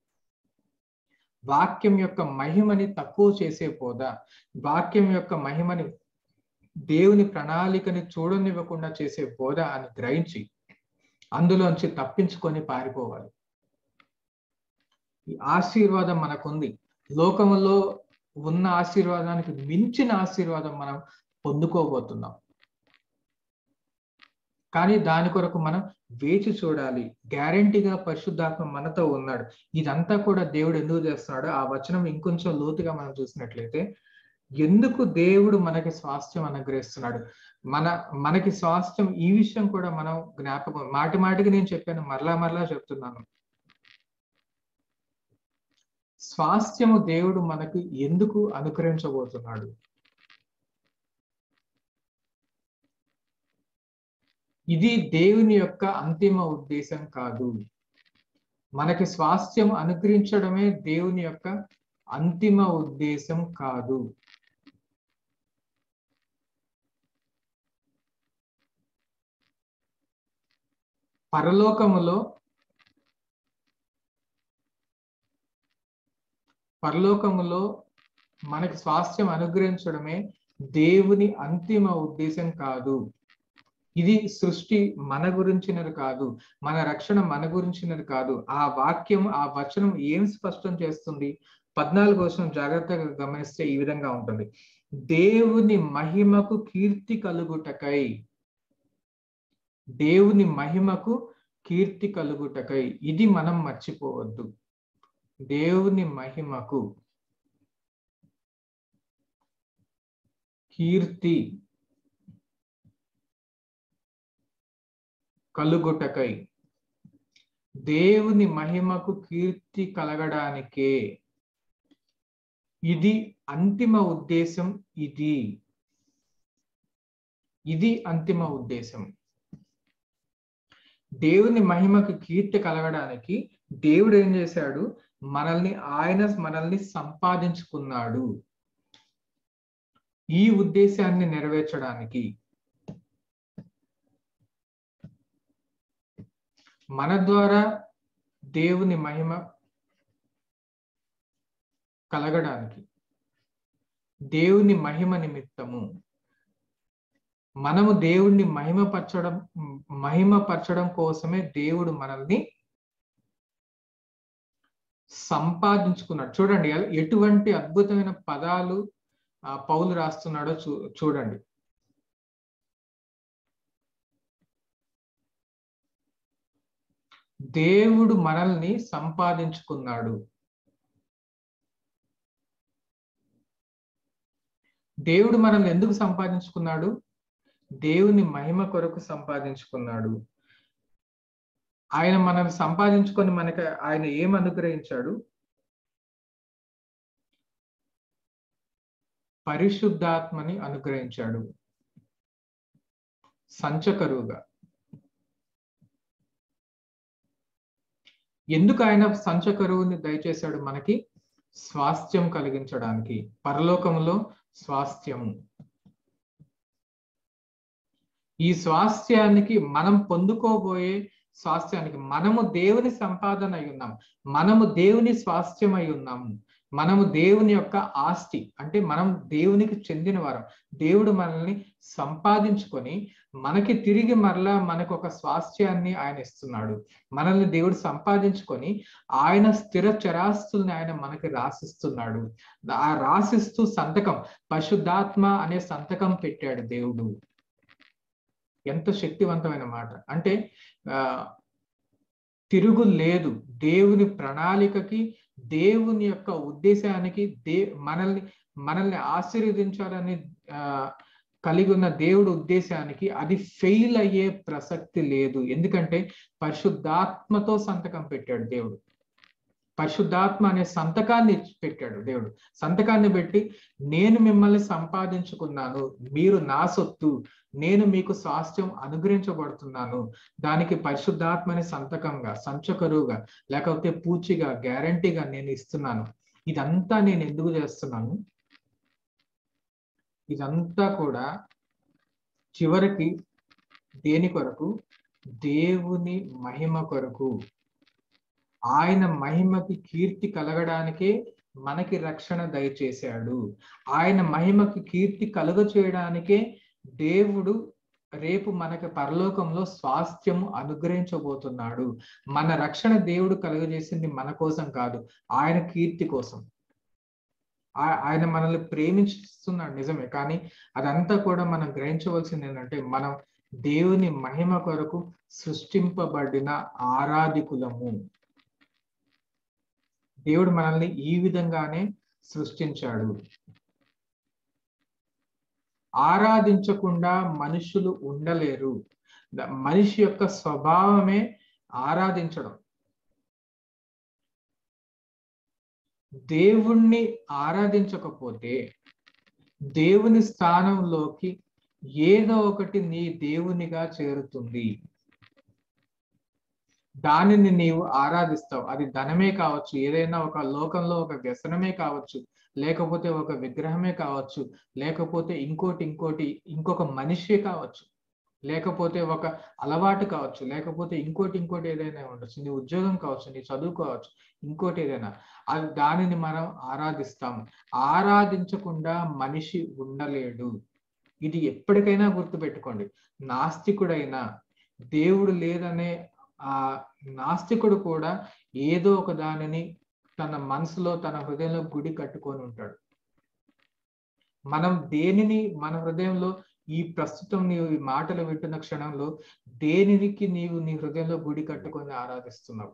వాక్యం యొక్క మహిమని తక్కువ చేసే పోదా వాక్యం యొక్క మహిమని దేవుని ప్రణాళికని చూడనివ్వకుండా చేసే బోధ అని గ్రహించి అందులోంచి తప్పించుకొని పారిపోవాలి ఈ ఆశీర్వాదం మనకుంది లోకములో ఉన్న ఆశీర్వాదానికి మించిన ఆశీర్వాదం మనం పొందుకోబోతున్నాం కానీ దాని కొరకు మనం వేచి చూడాలి గ్యారంటీగా పరిశుద్ధాత్మ మనతో ఉన్నాడు ఇదంతా కూడా దేవుడు ఎందుకు చేస్తున్నాడు ఆ వచనం ఇంకొంచెం లోతుగా మనం చూసినట్లయితే ఎందుకు దేవుడు మనకి స్వాస్థ్యం అనుగ్రహిస్తున్నాడు మన మనకి స్వాస్థ్యం ఈ విషయం కూడా మనం జ్ఞాపకం మాటి మాటికి నేను చెప్పాను మరలా మరలా చెప్తున్నాను స్వాస్థ్యము దేవుడు మనకు ఎందుకు అనుగ్రహించబోతున్నాడు ఇది దేవుని యొక్క అంతిమ ఉద్దేశం కాదు మనకి స్వాస్థ్యం అనుగ్రహించడమే దేవుని యొక్క అంతిమ ఉద్దేశం కాదు పరలోకములో పరలోకములో మనకి స్వాస్థ్యం అనుగ్రహించడమే దేవుని అంతిమ ఉద్దేశం కాదు ఇది సృష్టి మన గురించినది కాదు మన రక్షణ మన గురించినది కాదు ఆ వాక్యం ఆ వచనం ఏం స్పష్టం చేస్తుంది పద్నాలుగు వచనం జాగ్రత్తగా గమనిస్తే ఈ విధంగా ఉంటుంది దేవుని మహిమకు కీర్తి కలుగుటకై దేవుని మహిమకు కీర్తి కలుగుటకై ఇది మనం మర్చిపోవద్దు దేవుని మహిమకు కీర్తి కలుగుటకై దేవుని మహిమకు కీర్తి కలగడానికే ఇది అంతిమ ఉద్దేశం ఇది ఇది అంతిమ ఉద్దేశం దేవుని మహిమకు కీర్తి కలగడానికి దేవుడు ఏం చేశాడు మనల్ని ఆయన మనల్ని సంపాదించుకున్నాడు ఈ ఉద్దేశాన్ని నెరవేర్చడానికి మన ద్వారా దేవుని మహిమ కలగడానికి దేవుని మహిమ నిమిత్తము మనము దేవుణ్ణి మహిమపరచడం మహిమపరచడం కోసమే దేవుడు మనల్ని సంపాదించుకున్నాడు చూడండి ఎటువంటి అద్భుతమైన పదాలు ఆ పౌలు రాస్తున్నాడో చూ చూడండి దేవుడు మనల్ని సంపాదించుకున్నాడు దేవుడు మనల్ని ఎందుకు సంపాదించుకున్నాడు దేవుని మహిమ కొరకు సంపాదించుకున్నాడు ఆయన మనల్ని సంపాదించుకొని మనకి ఆయన ఏం అనుగ్రహించాడు పరిశుద్ధాత్మని అనుగ్రహించాడు సంచకరువుగా ఎందుకు ఆయన సంచకరువుని దయచేశాడు మనకి స్వాస్థ్యం కలిగించడానికి పరలోకములో స్వాస్థ్యము ఈ స్వాస్థ్యానికి మనం పొందుకోబోయే స్వాస్థ్యానికి మనము దేవుని సంపాదన అయి ఉన్నాం మనము దేవుని స్వాస్థ్యం అయి ఉన్నాము మనము దేవుని యొక్క ఆస్తి అంటే మనం దేవునికి చెందిన వారం దేవుడు మనల్ని సంపాదించుకొని మనకి తిరిగి మరలా మనకు ఒక స్వాస్థ్యాన్ని ఆయన ఇస్తున్నాడు మనల్ని దేవుడు సంపాదించుకొని ఆయన స్థిర చరాస్తుల్ని ఆయన మనకి రాసిస్తున్నాడు ఆ రాసిస్తూ సంతకం పరిశుద్ధాత్మ అనే సంతకం పెట్టాడు దేవుడు ఎంత శక్తివంతమైన మాట అంటే ఆ తిరుగు లేదు దేవుని ప్రణాళికకి దేవుని యొక్క ఉద్దేశానికి దే మనల్ని మనల్ని ఆశీర్వదించాలని ఆ కలిగి ఉన్న దేవుడు ఉద్దేశానికి అది ఫెయిల్ అయ్యే ప్రసక్తి లేదు ఎందుకంటే పరిశుద్ధాత్మతో సంతకం పెట్టాడు దేవుడు పరిశుద్ధాత్మ అనే సంతకాన్ని పెట్టాడు దేవుడు సంతకాన్ని పెట్టి నేను మిమ్మల్ని సంపాదించుకున్నాను మీరు నా సొత్తు నేను మీకు స్వాస్థ్యం అనుగ్రహించబడుతున్నాను దానికి పరిశుద్ధాత్మ అనే సంతకంగా సంచకరువుగా లేకపోతే పూచిగా గ్యారంటీగా నేను ఇస్తున్నాను ఇదంతా నేను ఎందుకు చేస్తున్నాను ఇదంతా కూడా చివరికి దేని కొరకు దేవుని మహిమ కొరకు ఆయన మహిమకి కీర్తి కలగడానికే మనకి రక్షణ దయచేశాడు ఆయన మహిమకి కీర్తి కలుగ చేయడానికే దేవుడు రేపు మనకి పరలోకంలో స్వాస్థ్యము అనుగ్రహించబోతున్నాడు మన రక్షణ దేవుడు కలుగజేసింది మన కోసం కాదు ఆయన కీర్తి కోసం ఆయన మనల్ని ప్రేమిస్తున్నాడు నిజమే కానీ అదంతా కూడా మనం గ్రహించవలసింది ఏంటంటే మనం దేవుని మహిమ కొరకు సృష్టింపబడిన ఆరాధికులము దేవుడు మనల్ని ఈ విధంగానే సృష్టించాడు ఆరాధించకుండా మనుషులు ఉండలేరు మనిషి యొక్క స్వభావమే ఆరాధించడం దేవుణ్ణి ఆరాధించకపోతే దేవుని స్థానంలోకి ఏదో ఒకటి నీ దేవునిగా చేరుతుంది దానిని నీవు ఆరాధిస్తావు అది ధనమే కావచ్చు ఏదైనా ఒక లోకంలో ఒక వ్యసనమే కావచ్చు లేకపోతే ఒక విగ్రహమే కావచ్చు లేకపోతే ఇంకోటి ఇంకోటి ఇంకొక మనిషి కావచ్చు లేకపోతే ఒక అలవాటు కావచ్చు లేకపోతే ఇంకోటి ఇంకోటి ఏదైనా ఉండొచ్చు నీ ఉద్యోగం కావచ్చు నీ చదువు కావచ్చు ఇంకోటి ఏదైనా అది దానిని మనం ఆరాధిస్తాము ఆరాధించకుండా మనిషి ఉండలేడు ఇది ఎప్పటికైనా గుర్తుపెట్టుకోండి నాస్తికుడైనా దేవుడు లేదనే ఆ నాస్తికుడు కూడా ఏదో ఒక దానిని తన మనసులో తన హృదయంలో గుడి కట్టుకొని ఉంటాడు మనం దేనిని మన హృదయంలో ఈ ప్రస్తుతం నీవు ఈ మాటలు వింటున్న క్షణంలో దేనికి నీవు నీ హృదయంలో గుడి కట్టుకొని ఆరాధిస్తున్నావు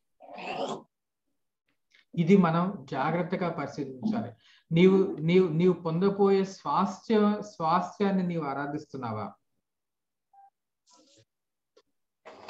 ఇది మనం జాగ్రత్తగా పరిశీలించాలి నీవు నీవు నీవు పొందపోయే స్వాస్థ్య స్వాస్థ్యాన్ని నీవు ఆరాధిస్తున్నావా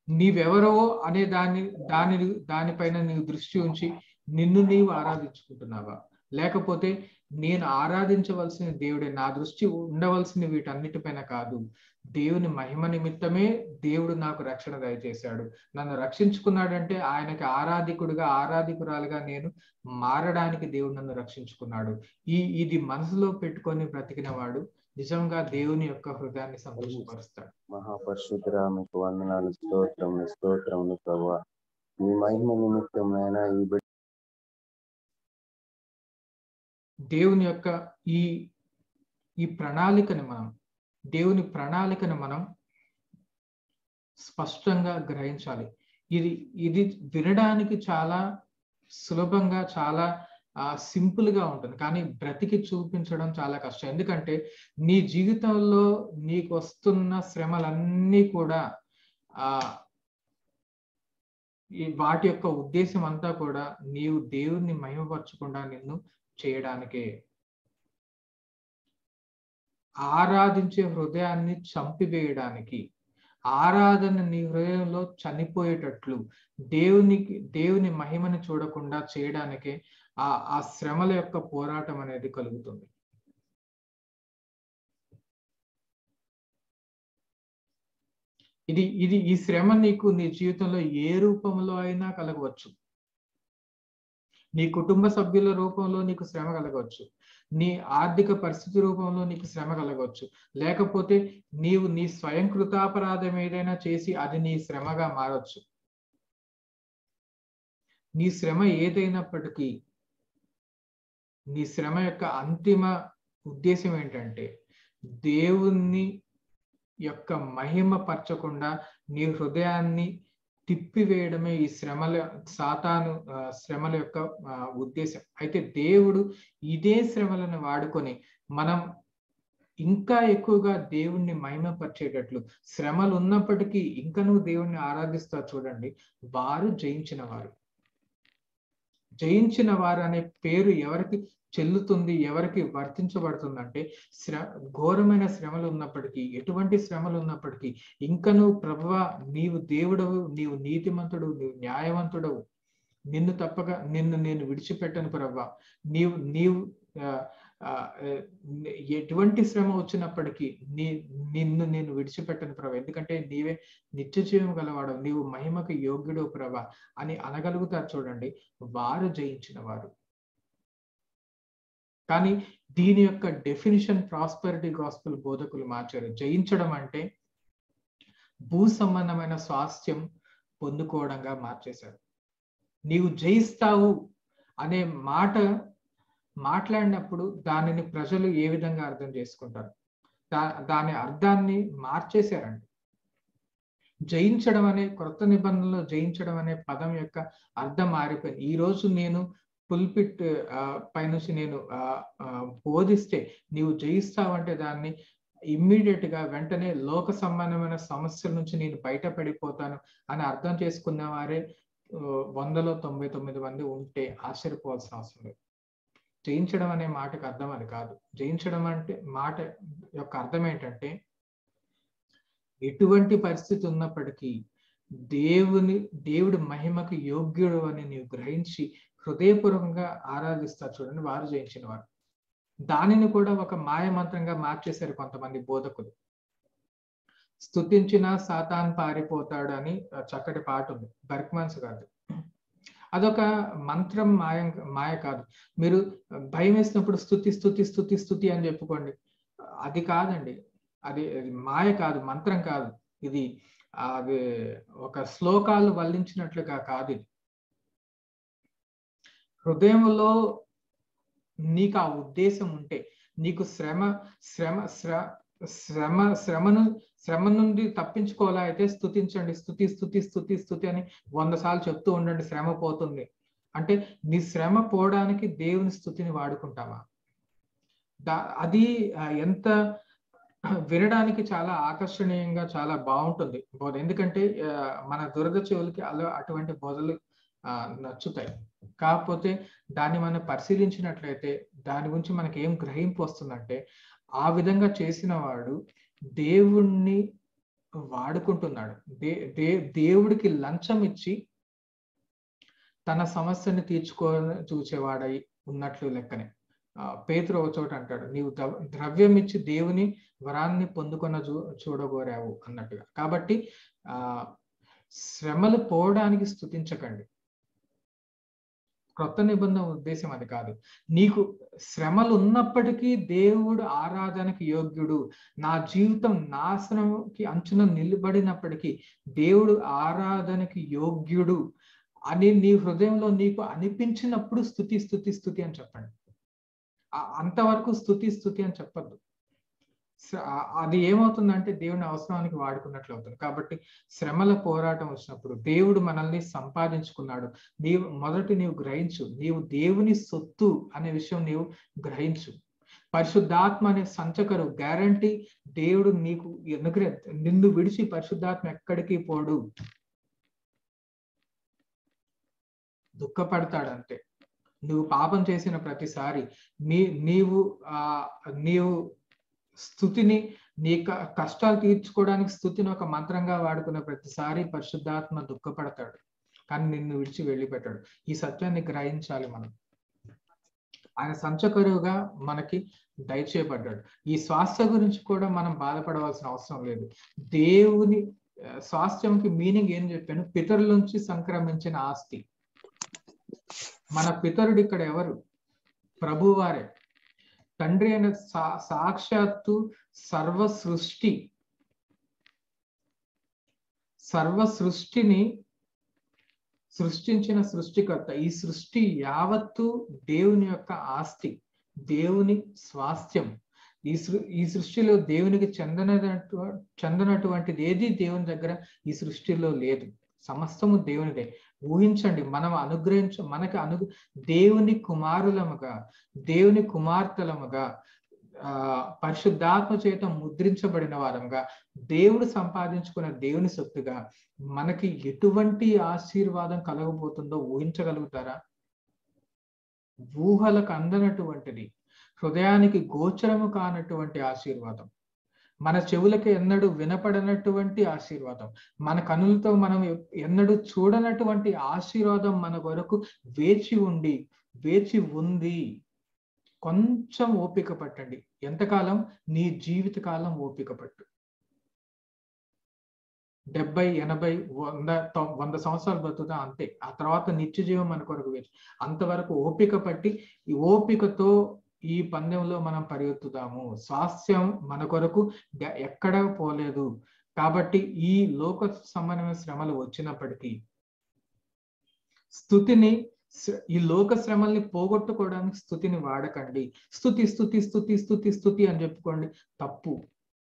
నీవెవరో అనే దాని దాని దానిపైన నీవు దృష్టి ఉంచి నిన్ను నీవు ఆరాధించుకుంటున్నావా లేకపోతే నేను ఆరాధించవలసిన దేవుడే నా దృష్టి ఉండవలసిన వీటన్నిటిపైన కాదు దేవుని మహిమ నిమిత్తమే దేవుడు నాకు రక్షణ దయచేశాడు నన్ను రక్షించుకున్నాడంటే ఆయనకి ఆరాధికుడుగా ఆరాధికురాలుగా నేను మారడానికి దేవుడు నన్ను రక్షించుకున్నాడు ఈ ఇది మనసులో పెట్టుకొని బ్రతికిన వాడు నిజంగా దేవుని యొక్క హృదయాన్ని సంతోషపరుస్తాడు మహాపరిశుద్ధురా మీకు వందనాలు స్తోత్రములు స్తోత్రములు ప్రభా మీ మహిమ నిమిత్తమైన ఈ బిడ్డ దేవుని యొక్క ఈ ఈ ప్రణాళికని మనం దేవుని ప్రణాళికను మనం స్పష్టంగా గ్రహించాలి ఇది ఇది వినడానికి చాలా సులభంగా చాలా సింపుల్ గా ఉంటుంది కానీ బ్రతికి చూపించడం చాలా కష్టం ఎందుకంటే నీ జీవితంలో నీకు వస్తున్న శ్రమలన్నీ కూడా ఆ ఈ వాటి యొక్క ఉద్దేశం అంతా కూడా నీవు దేవుణ్ణి మహిమపరచకుండా నిన్ను చేయడానికే ఆరాధించే హృదయాన్ని చంపివేయడానికి ఆరాధన నీ హృదయంలో చనిపోయేటట్లు దేవునికి దేవుని మహిమని చూడకుండా చేయడానికే ఆ ఆ శ్రమల యొక్క పోరాటం అనేది కలుగుతుంది ఇది ఇది ఈ శ్రమ నీకు నీ జీవితంలో ఏ రూపంలో అయినా కలగవచ్చు నీ కుటుంబ సభ్యుల రూపంలో నీకు శ్రమ కలగవచ్చు నీ ఆర్థిక పరిస్థితి రూపంలో నీకు శ్రమ కలగవచ్చు లేకపోతే నీవు నీ స్వయం కృతాపరాధం ఏదైనా చేసి అది నీ శ్రమగా మారచ్చు నీ శ్రమ ఏదైనప్పటికీ నీ శ్రమ యొక్క అంతిమ ఉద్దేశం ఏంటంటే దేవుణ్ణి యొక్క మహిమ పరచకుండా నీ హృదయాన్ని తిప్పివేయడమే ఈ శ్రమల సాతాను శ్రమల యొక్క ఉద్దేశం అయితే దేవుడు ఇదే శ్రమలను వాడుకొని మనం ఇంకా ఎక్కువగా దేవుణ్ణి మహిమపరిచేటట్లు శ్రమలు ఉన్నప్పటికీ ఇంకా నువ్వు దేవుణ్ణి ఆరాధిస్తా చూడండి వారు జయించిన వారు జయించిన వారు అనే పేరు ఎవరికి చెల్లుతుంది ఎవరికి వర్తించబడుతుందంటే శ్ర ఘోరమైన శ్రమలు ఉన్నప్పటికీ ఎటువంటి శ్రమలు ఉన్నప్పటికీ ఇంకా నువ్వు ప్రభువ నీవు దేవుడవు నీవు నీతిమంతుడు నీవు న్యాయవంతుడవు నిన్ను తప్పగా నిన్ను నేను విడిచిపెట్టను ప్రభా నీవు నీవు ఎటువంటి శ్రమ వచ్చినప్పటికీ నీ నిన్ను నేను విడిచిపెట్టను ప్రభా ఎందుకంటే నీవే నిత్య జీవం గలవాడు నీవు మహిమకు యోగ్యుడు ప్రభా అని అనగలుగుతారు చూడండి వారు జయించిన వారు కానీ దీని యొక్క డెఫినిషన్ ప్రాస్పరిటీ గాస్పుల్ బోధకులు మార్చారు జయించడం అంటే భూ సంబంధమైన స్వాస్థ్యం పొందుకోవడంగా మార్చేశారు నీవు జయిస్తావు అనే మాట మాట్లాడినప్పుడు దానిని ప్రజలు ఏ విధంగా అర్థం చేసుకుంటారు దా దాని అర్థాన్ని మార్చేశారండి జయించడం అనే కొత్త నిబంధనలో జయించడం అనే పదం యొక్క అర్థం మారిపోయింది ఈ రోజు నేను పుల్పిట్ పైనుంచి నేను బోధిస్తే నీవు జయిస్తావంటే దాన్ని ఇమ్మీడియట్ గా వెంటనే లోక సంబంధమైన సమస్యల నుంచి నేను బయటపడిపోతాను అని అర్థం చేసుకున్న వారే వందలో తొంభై తొమ్మిది మంది ఉంటే ఆశ్చర్యపోవాల్సిన అవసరం లేదు జయించడం అనే మాటకు అర్థం అది కాదు జయించడం అంటే మాట యొక్క అర్థం ఏంటంటే ఎటువంటి పరిస్థితి ఉన్నప్పటికీ దేవుని దేవుడి మహిమకు యోగ్యుడు అని నీవు గ్రహించి హృదయపూర్వకంగా ఆరాధిస్తారు చూడండి వారు జయించిన వారు దానిని కూడా ఒక మాయమంత్రంగా మార్చేశారు కొంతమంది బోధకులు స్థుతించిన సాతాన్ పారిపోతాడు అని చక్కటి పాట ఉంది బర్క్మాన్స్ కాదు అదొక మంత్రం మాయ మాయ కాదు మీరు భయం వేసినప్పుడు స్థుతి స్థుతి స్థుతి స్థుతి అని చెప్పుకోండి అది కాదండి అది మాయ కాదు మంత్రం కాదు ఇది అది ఒక శ్లోకాలు వల్లించినట్లుగా కాదు ఇది హృదయంలో నీకు ఆ ఉద్దేశం ఉంటే నీకు శ్రమ శ్రమ శ్రమ శ్రమను శ్రమ నుండి తప్పించుకోవాలా అయితే స్థుతించండి స్థుతి స్థుతి స్థుతి స్థుతి అని వంద సార్లు చెప్తూ ఉండండి శ్రమ పోతుంది అంటే నీ శ్రమ పోవడానికి దేవుని స్థుతిని వాడుకుంటావా దా అది ఎంత వినడానికి చాలా ఆకర్షణీయంగా చాలా బాగుంటుంది బోధ ఎందుకంటే మన దురద చెవులకి అలా అటువంటి బోధలు నచ్చుతాయి కాకపోతే దాన్ని మనం పరిశీలించినట్లయితే దాని గురించి మనకి ఏం గ్రహింపు వస్తుందంటే ఆ విధంగా చేసిన వాడు దేవుణ్ణి వాడుకుంటున్నాడు దే దే దేవుడికి లంచం ఇచ్చి తన సమస్యని తీర్చుకో చూచేవాడై ఉన్నట్లు లెక్కనే ఆ, పేతురు ఒక చోట అంటాడు నీవు ద్రవ- ద్రవ్యం ఇచ్చి దేవుని వరాన్ని పొందుకొన చూ చూడగోరావు అన్నట్టుగా కాబట్టి ఆ శ్రమలు పోవడానికి స్థుతించకండి క్రొత్త నిబంధన ఉద్దేశం అది కాదు నీకు శ్రమలు ఉన్నప్పటికీ దేవుడు ఆరాధనకి యోగ్యుడు నా జీవితం నాశనంకి అంచున నిలబడినప్పటికీ దేవుడు ఆరాధనకి యోగ్యుడు అని నీ హృదయంలో నీకు అనిపించినప్పుడు స్థుతి స్థుతి స్థుతి అని చెప్పండి ఆ- అంతవరకు స్థుతి స్థుతి అని చెప్పద్దు స- ఆ- అది ఏమవుతుందంటే దేవుని అవసరానికి వాడుకున్నట్లు అవుతుంది కాబట్టి శ్రమల పోరాటం వచ్చినప్పుడు దేవుడు మనల్ని సంపాదించుకున్నాడు నీవు మొదటి నీవు గ్రహించు నీవు దేవుని సొత్తు అనే విషయం నీవు గ్రహించు పరిశుద్ధాత్మ అనే సంచకరు గ్యారంటీ దేవుడు నీకు ఎందుకంటే నిన్ను విడిచి పరిశుద్ధాత్మ ఎక్కడికి పోడు దుఃఖపడతాడంతే నువ్వు పాపం చేసిన ప్రతిసారి నీ నీవు ఆ నీవు స్థుతిని నీ క- కష్టాలు తీర్చుకోవడానికి స్థుతిని ఒక మంత్రంగా వాడుకున్న ప్రతిసారి పరిశుద్ధాత్మ దుఃఖపడతాడు కానీ నిన్ను విడిచి వెళ్ళిపెట్టాడు ఈ సత్యాన్ని గ్రహించాలి మనం ఆయన సంచకరువుగా మనకి దయచేయబడ్డాడు ఈ స్వాస్థ్య గురించి కూడా మనం బాధపడవలసిన అవసరం లేదు దేవుని ఆ, స్వాస్థ్యంకి మీనింగ్ ఏం చెప్పాను పితరుల నుంచి సంక్రమించిన ఆస్తి మన పితరుడు ఇక్కడ ఎవరు ప్రభువారే తండ్రి అయిన సా సాక్షాత్తు సర్వ సృష్టి సర్వ సృష్టిని సృష్టించిన సృష్టికర్త ఈ సృష్టి యావత్తు దేవుని యొక్క ఆస్తి దేవుని స్వాస్థ్యం ఈ సృ ఈ సృష్టిలో దేవునికి చెందనటు చెందనటువంటిది ఏది దేవుని దగ్గర ఈ సృష్టిలో లేదు సమస్తము దేవునిదే ఊహించండి మనం అనుగ్రహించ మనకి అను దేవుని కుమారులముగా దేవుని కుమార్తెలముగా ఆ పరిశుద్ధాత్మ చేత ముద్రించబడిన వారంగా దేవుడు సంపాదించుకున్న దేవుని సొత్తుగా మనకి ఎటువంటి ఆశీర్వాదం కలగబోతుందో ఊహించగలుగుతారా ఊహలకు అందనటువంటిది హృదయానికి గోచరము కానటువంటి ఆశీర్వాదం మన చెవులకి ఎన్నడూ వినపడనటువంటి ఆశీర్వాదం మన కనులతో మనం ఎన్నడూ చూడనటువంటి ఆశీర్వాదం మన కొరకు వేచి ఉండి వేచి ఉంది కొంచెం ఓపిక పట్టండి ఎంతకాలం నీ జీవిత కాలం ఓపిక పట్టు డెబ్బై ఎనభై వంద తొ- వంద సంవత్సరాలు బతుకుతా అంతే ఆ తర్వాత నిత్య జీవం మన కొరకు వేచి అంతవరకు ఓపిక పట్టి ఈ ఓపికతో ఈ పందెంలో మనం పరిగెత్తుదాము స్వాస్థ్యం మన కొరకు గ- ఎక్కడ పోలేదు కాబట్టి ఈ లోక సంబంధమైన శ్రమలు వచ్చినప్పటికీ స్థుతిని శ్ర- ఈ లోక శ్రమల్ని పోగొట్టుకోవడానికి స్థుతిని వాడకండి స్థుతి స్థుతి స్థుతి స్థుతి స్థుతి అని చెప్పుకోండి తప్పు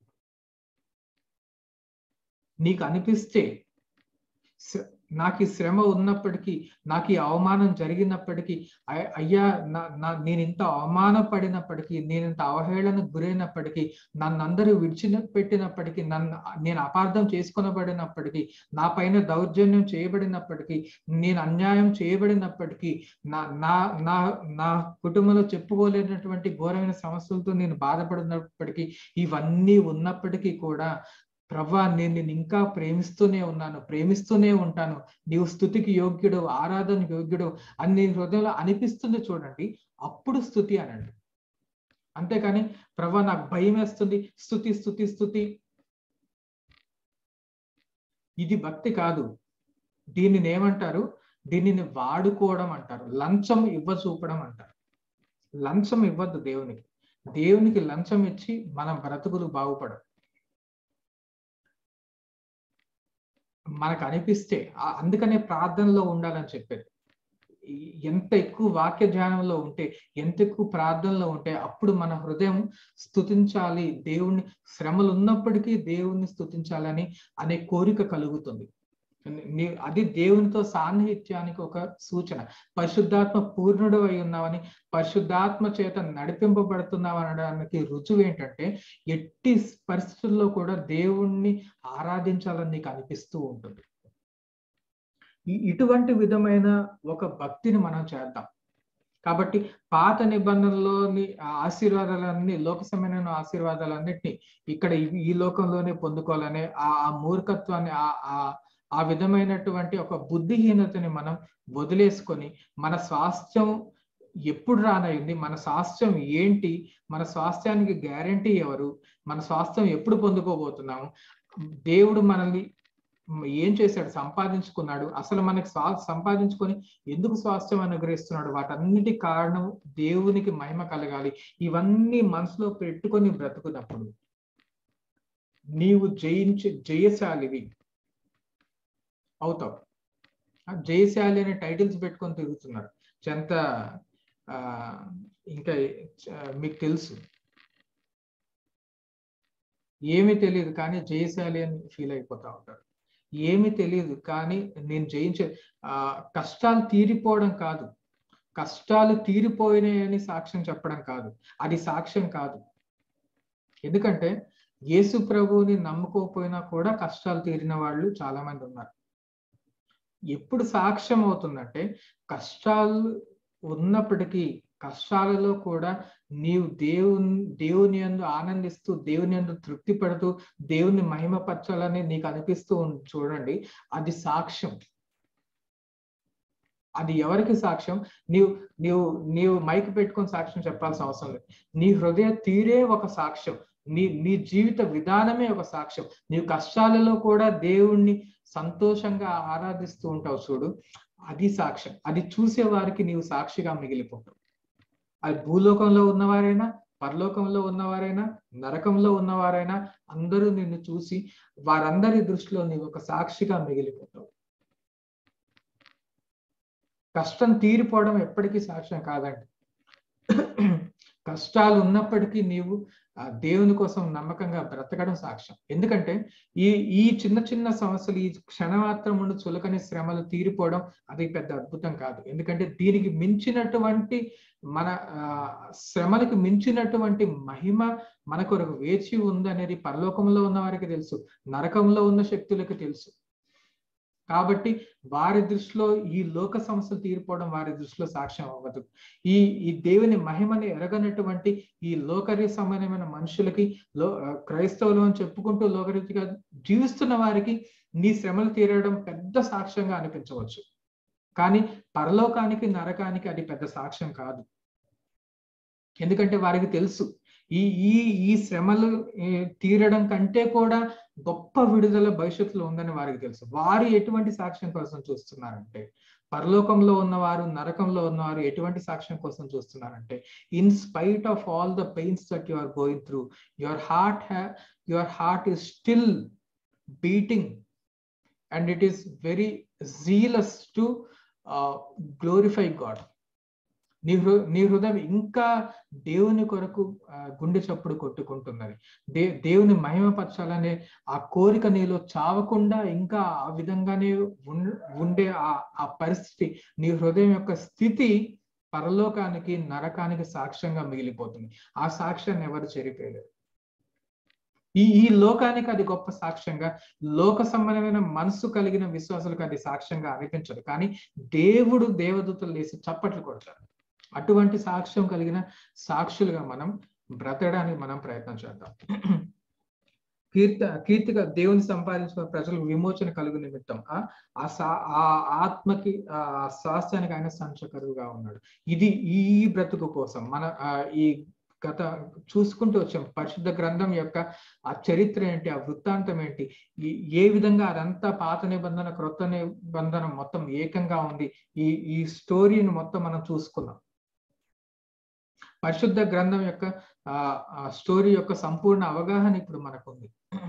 నీకు అనిపిస్తే శ్ర- నాకు ఈ శ్రమ ఉన్నప్పటికీ నాకు ఈ అవమానం జరిగినప్పటికీ అయ్- అయ్యా నా నా- నేను ఇంత అవమానపడినప్పటికీ నేను ఇంత అవహేళనకు గురైనప్పటికీ నన్ను అందరూ విడిచిన పెట్టినప్పటికీ నన్ను నేను అపార్థం చేసుకొనబడినప్పటికీ నా పైన దౌర్జన్యం చేయబడినప్పటికీ నేను అన్యాయం చేయబడినప్పటికీ నా నా నా నా కుటుంబంలో చెప్పుకోలేనటువంటి ఘోరమైన సమస్యలతో నేను బాధపడినప్పటికీ ఇవన్నీ ఉన్నప్పటికీ కూడా ప్రభా నేను నిన్ను ఇంకా ప్రేమిస్తూనే ఉన్నాను ప్రేమిస్తూనే ఉంటాను నీవు స్థుతికి యోగ్యుడు ఆరాధనకి యోగ్యుడు అని నీ హృదయంలో అనిపిస్తుంది చూడండి అప్పుడు స్థుతి అనండి అంతేకాని ప్రభా నాకు భయం వేస్తుంది స్థుతి స్థుతి స్థుతి ఇది భక్తి కాదు దీనిని ఏమంటారు దీనిని వాడుకోవడం అంటారు లంచం ఇవ్వ చూపడం అంటారు లంచం ఇవ్వద్దు దేవునికి దేవునికి లంచం ఇచ్చి మన బ్రతుకులు బాగుపడవు మనకు అనిపిస్తే ఆ- అందుకనే ప్రార్థనలో ఉండాలని చెప్పేది ఈ- ఎంత ఎక్కువ వాక్య ధ్యానంలో ఉంటే ఎంత ఎక్కువ ప్రార్థనలో ఉంటే అప్పుడు మన హృదయం స్తుతించాలి దేవుణ్ణి శ్రమలు ఉన్నప్పటికీ దేవుణ్ణి స్తుతించాలని అనే కోరిక కలుగుతుంది నీ- అది దేవునితో సాన్నిహిత్యానికి ఒక సూచన పరిశుద్ధాత్మ పూర్ణుడు అయి ఉన్నావని పరిశుద్ధాత్మ చేత నడిపింపబడుతున్నావు అనడానికి రుజువు ఏంటంటే ఎట్టి పరిస్థితుల్లో కూడా దేవుణ్ణి ఆరాధించాలని నీకు అనిపిస్తూ ఉంటుంది ఈ- ఇటువంటి విధమైన ఒక భక్తిని మనం చేద్దాం కాబట్టి పాత నిబంధనలోని ఆశీర్వాదాలన్నీ లోక సంబంధమైన ఆశీర్వాదాలన్నిటినీ ఇక్కడ ఈ లోకంలోనే పొందుకోవాలనే ఆ మూర్ఖత్వాన్ని ఆ ఆ విధమైనటువంటి ఒక బుద్ధిహీనతని మనం వదిలేసుకొని మన స్వాస్థ్యం ఎప్పుడు రానయింది మన స్వాస్థ్యం ఏంటి మన స్వాస్థ్యానికి గ్యారంటీ ఎవరు మన స్వాస్థ్యం ఎప్పుడు పొందుకోబోతున్నాము దేవుడు మనల్ని ఏం చేశాడు సంపాదించుకున్నాడు అసలు మనకి స్వా సంపాదించుకొని ఎందుకు స్వాస్థ్యం అనుగ్రహిస్తున్నాడు వాటన్నిటి కారణం దేవునికి మహిమ కలగాలి ఇవన్నీ మనసులో పెట్టుకొని బ్రతుకున్నప్పుడు నీవు జయించి జయశాలివి అవుతావు జయశాలి అనే టైటిల్స్ పెట్టుకొని తిరుగుతున్నారు చెంత ఇంకా మీకు తెలుసు ఏమీ తెలియదు కానీ జయశాలి అని ఫీల్ అయిపోతా ఉంటారు ఏమీ తెలియదు కానీ నేను జయించే ఆ కష్టాలు తీరిపోవడం కాదు కష్టాలు తీరిపోయినాయని సాక్ష్యం చెప్పడం కాదు అది సాక్ష్యం కాదు ఎందుకంటే యేసు ప్రభువుని నమ్ముకోకపోయినా కూడా కష్టాలు తీరిన వాళ్ళు చాలా మంది ఉన్నారు ఎప్పుడు సాక్ష్యం అవుతుందంటే కష్టాలు ఉన్నప్పటికీ కష్టాలలో కూడా నీవు దేవుని దేవుని ఎందు ఆనందిస్తూ దేవుని ఎందు తృప్తి పడుతూ దేవుని మహిమపరచాలని నీకు అనిపిస్తూ చూడండి అది సాక్ష్యం అది ఎవరికి సాక్ష్యం నీవు నీవు నీవు మైక్ పెట్టుకొని సాక్ష్యం చెప్పాల్సిన అవసరం లేదు నీ హృదయ తీరే ఒక సాక్ష్యం నీ నీ జీవిత విధానమే ఒక సాక్ష్యం నీవు కష్టాలలో కూడా దేవుణ్ణి సంతోషంగా ఆరాధిస్తూ ఉంటావు చూడు అది సాక్ష్యం అది చూసే వారికి నీవు సాక్షిగా మిగిలిపోతావు అది భూలోకంలో ఉన్నవారైనా పరలోకంలో ఉన్నవారైనా నరకంలో ఉన్నవారైనా అందరూ నిన్ను చూసి వారందరి దృష్టిలో నీవు ఒక సాక్షిగా మిగిలిపోతావు కష్టం తీరిపోవడం ఎప్పటికీ సాక్ష్యం కాదండి కష్టాలు ఉన్నప్పటికీ నీవు ఆ దేవుని కోసం నమ్మకంగా బ్రతకడం సాక్ష్యం ఎందుకంటే ఈ ఈ చిన్న చిన్న సమస్యలు ఈ క్షణమాత్రం ఉండి చులకని శ్రమలు తీరిపోవడం అది పెద్ద అద్భుతం కాదు ఎందుకంటే దీనికి మించినటువంటి మన శ్రమలకు మించినటువంటి మహిమ మన కొరకు వేచి ఉందనేది పరలోకంలో ఉన్న వారికి తెలుసు నరకంలో ఉన్న శక్తులకు తెలుసు కాబట్టి వారి దృష్టిలో ఈ లోక సమస్యలు తీరిపోవడం వారి దృష్టిలో సాక్ష్యం అవ్వదు ఈ ఈ దేవుని మహిమని ఎరగనటువంటి ఈ లోకరీ సంబంధమైన మనుషులకి లో క్రైస్తవులు అని చెప్పుకుంటూ లోకరీతిగా జీవిస్తున్న వారికి నీ శ్రమలు తీరడం పెద్ద సాక్ష్యంగా అనిపించవచ్చు కానీ పరలోకానికి నరకానికి అది పెద్ద సాక్ష్యం కాదు ఎందుకంటే వారికి తెలుసు ఈ ఈ ఈ శ్రమలు తీరడం కంటే కూడా గొప్ప విడుదల భవిష్యత్తులో ఉందని వారికి తెలుసు వారు ఎటువంటి సాక్ష్యం కోసం చూస్తున్నారంటే పరలోకంలో ఉన్నవారు నరకంలో ఉన్నవారు ఎటువంటి సాక్ష్యం కోసం చూస్తున్నారంటే in spite of all the pains that you are going through your heart your heart is still beating and it is very jealous to glorify God నీ హృ నీ హృదయం ఇంకా దేవుని కొరకు గుండె చప్పుడు కొట్టుకుంటున్నది దే దేవుని మహిమపరచాలనే ఆ కోరిక నీలో చావకుండా ఇంకా ఆ విధంగానే ఉండే ఆ ఆ పరిస్థితి నీ హృదయం యొక్క స్థితి పరలోకానికి నరకానికి సాక్ష్యంగా మిగిలిపోతుంది ఆ సాక్ష్యాన్ని ఎవరు చెరిపేయలేరు ఈ ఈ లోకానికి అది గొప్ప సాక్ష్యంగా లోక సంబంధమైన మనసు కలిగిన విశ్వాసాలకు అది సాక్ష్యంగా అనిపించదు కానీ దేవుడు దేవదూతలు లేసి చప్పట్లు కొడతారు అటువంటి సాక్ష్యం కలిగిన సాక్షులుగా మనం బ్రతకడానికి మనం ప్రయత్నం చేద్దాం కీర్త కీర్తిగా దేవుని సంపాదించిన ప్రజలకు విమోచన కలుగు నిమిత్తం ఆ ఆ ఆత్మకి ఆ స్వాస్థ్యానికి ఆయన సంచకరుగా ఉన్నాడు ఇది ఈ బ్రతుకు కోసం మన ఈ గత చూసుకుంటూ వచ్చాం పరిశుద్ధ గ్రంథం యొక్క ఆ చరిత్ర ఏంటి ఆ వృత్తాంతం ఏంటి ఏ విధంగా అదంతా పాత నిబంధన క్రొత్త నిబంధన మొత్తం ఏకంగా ఉంది ఈ ఈ స్టోరీని మొత్తం మనం చూసుకున్నాం పరిశుద్ధ గ్రంథం యొక్క ఆ స్టోరీ యొక్క సంపూర్ణ అవగాహన ఇప్పుడు మనకుంది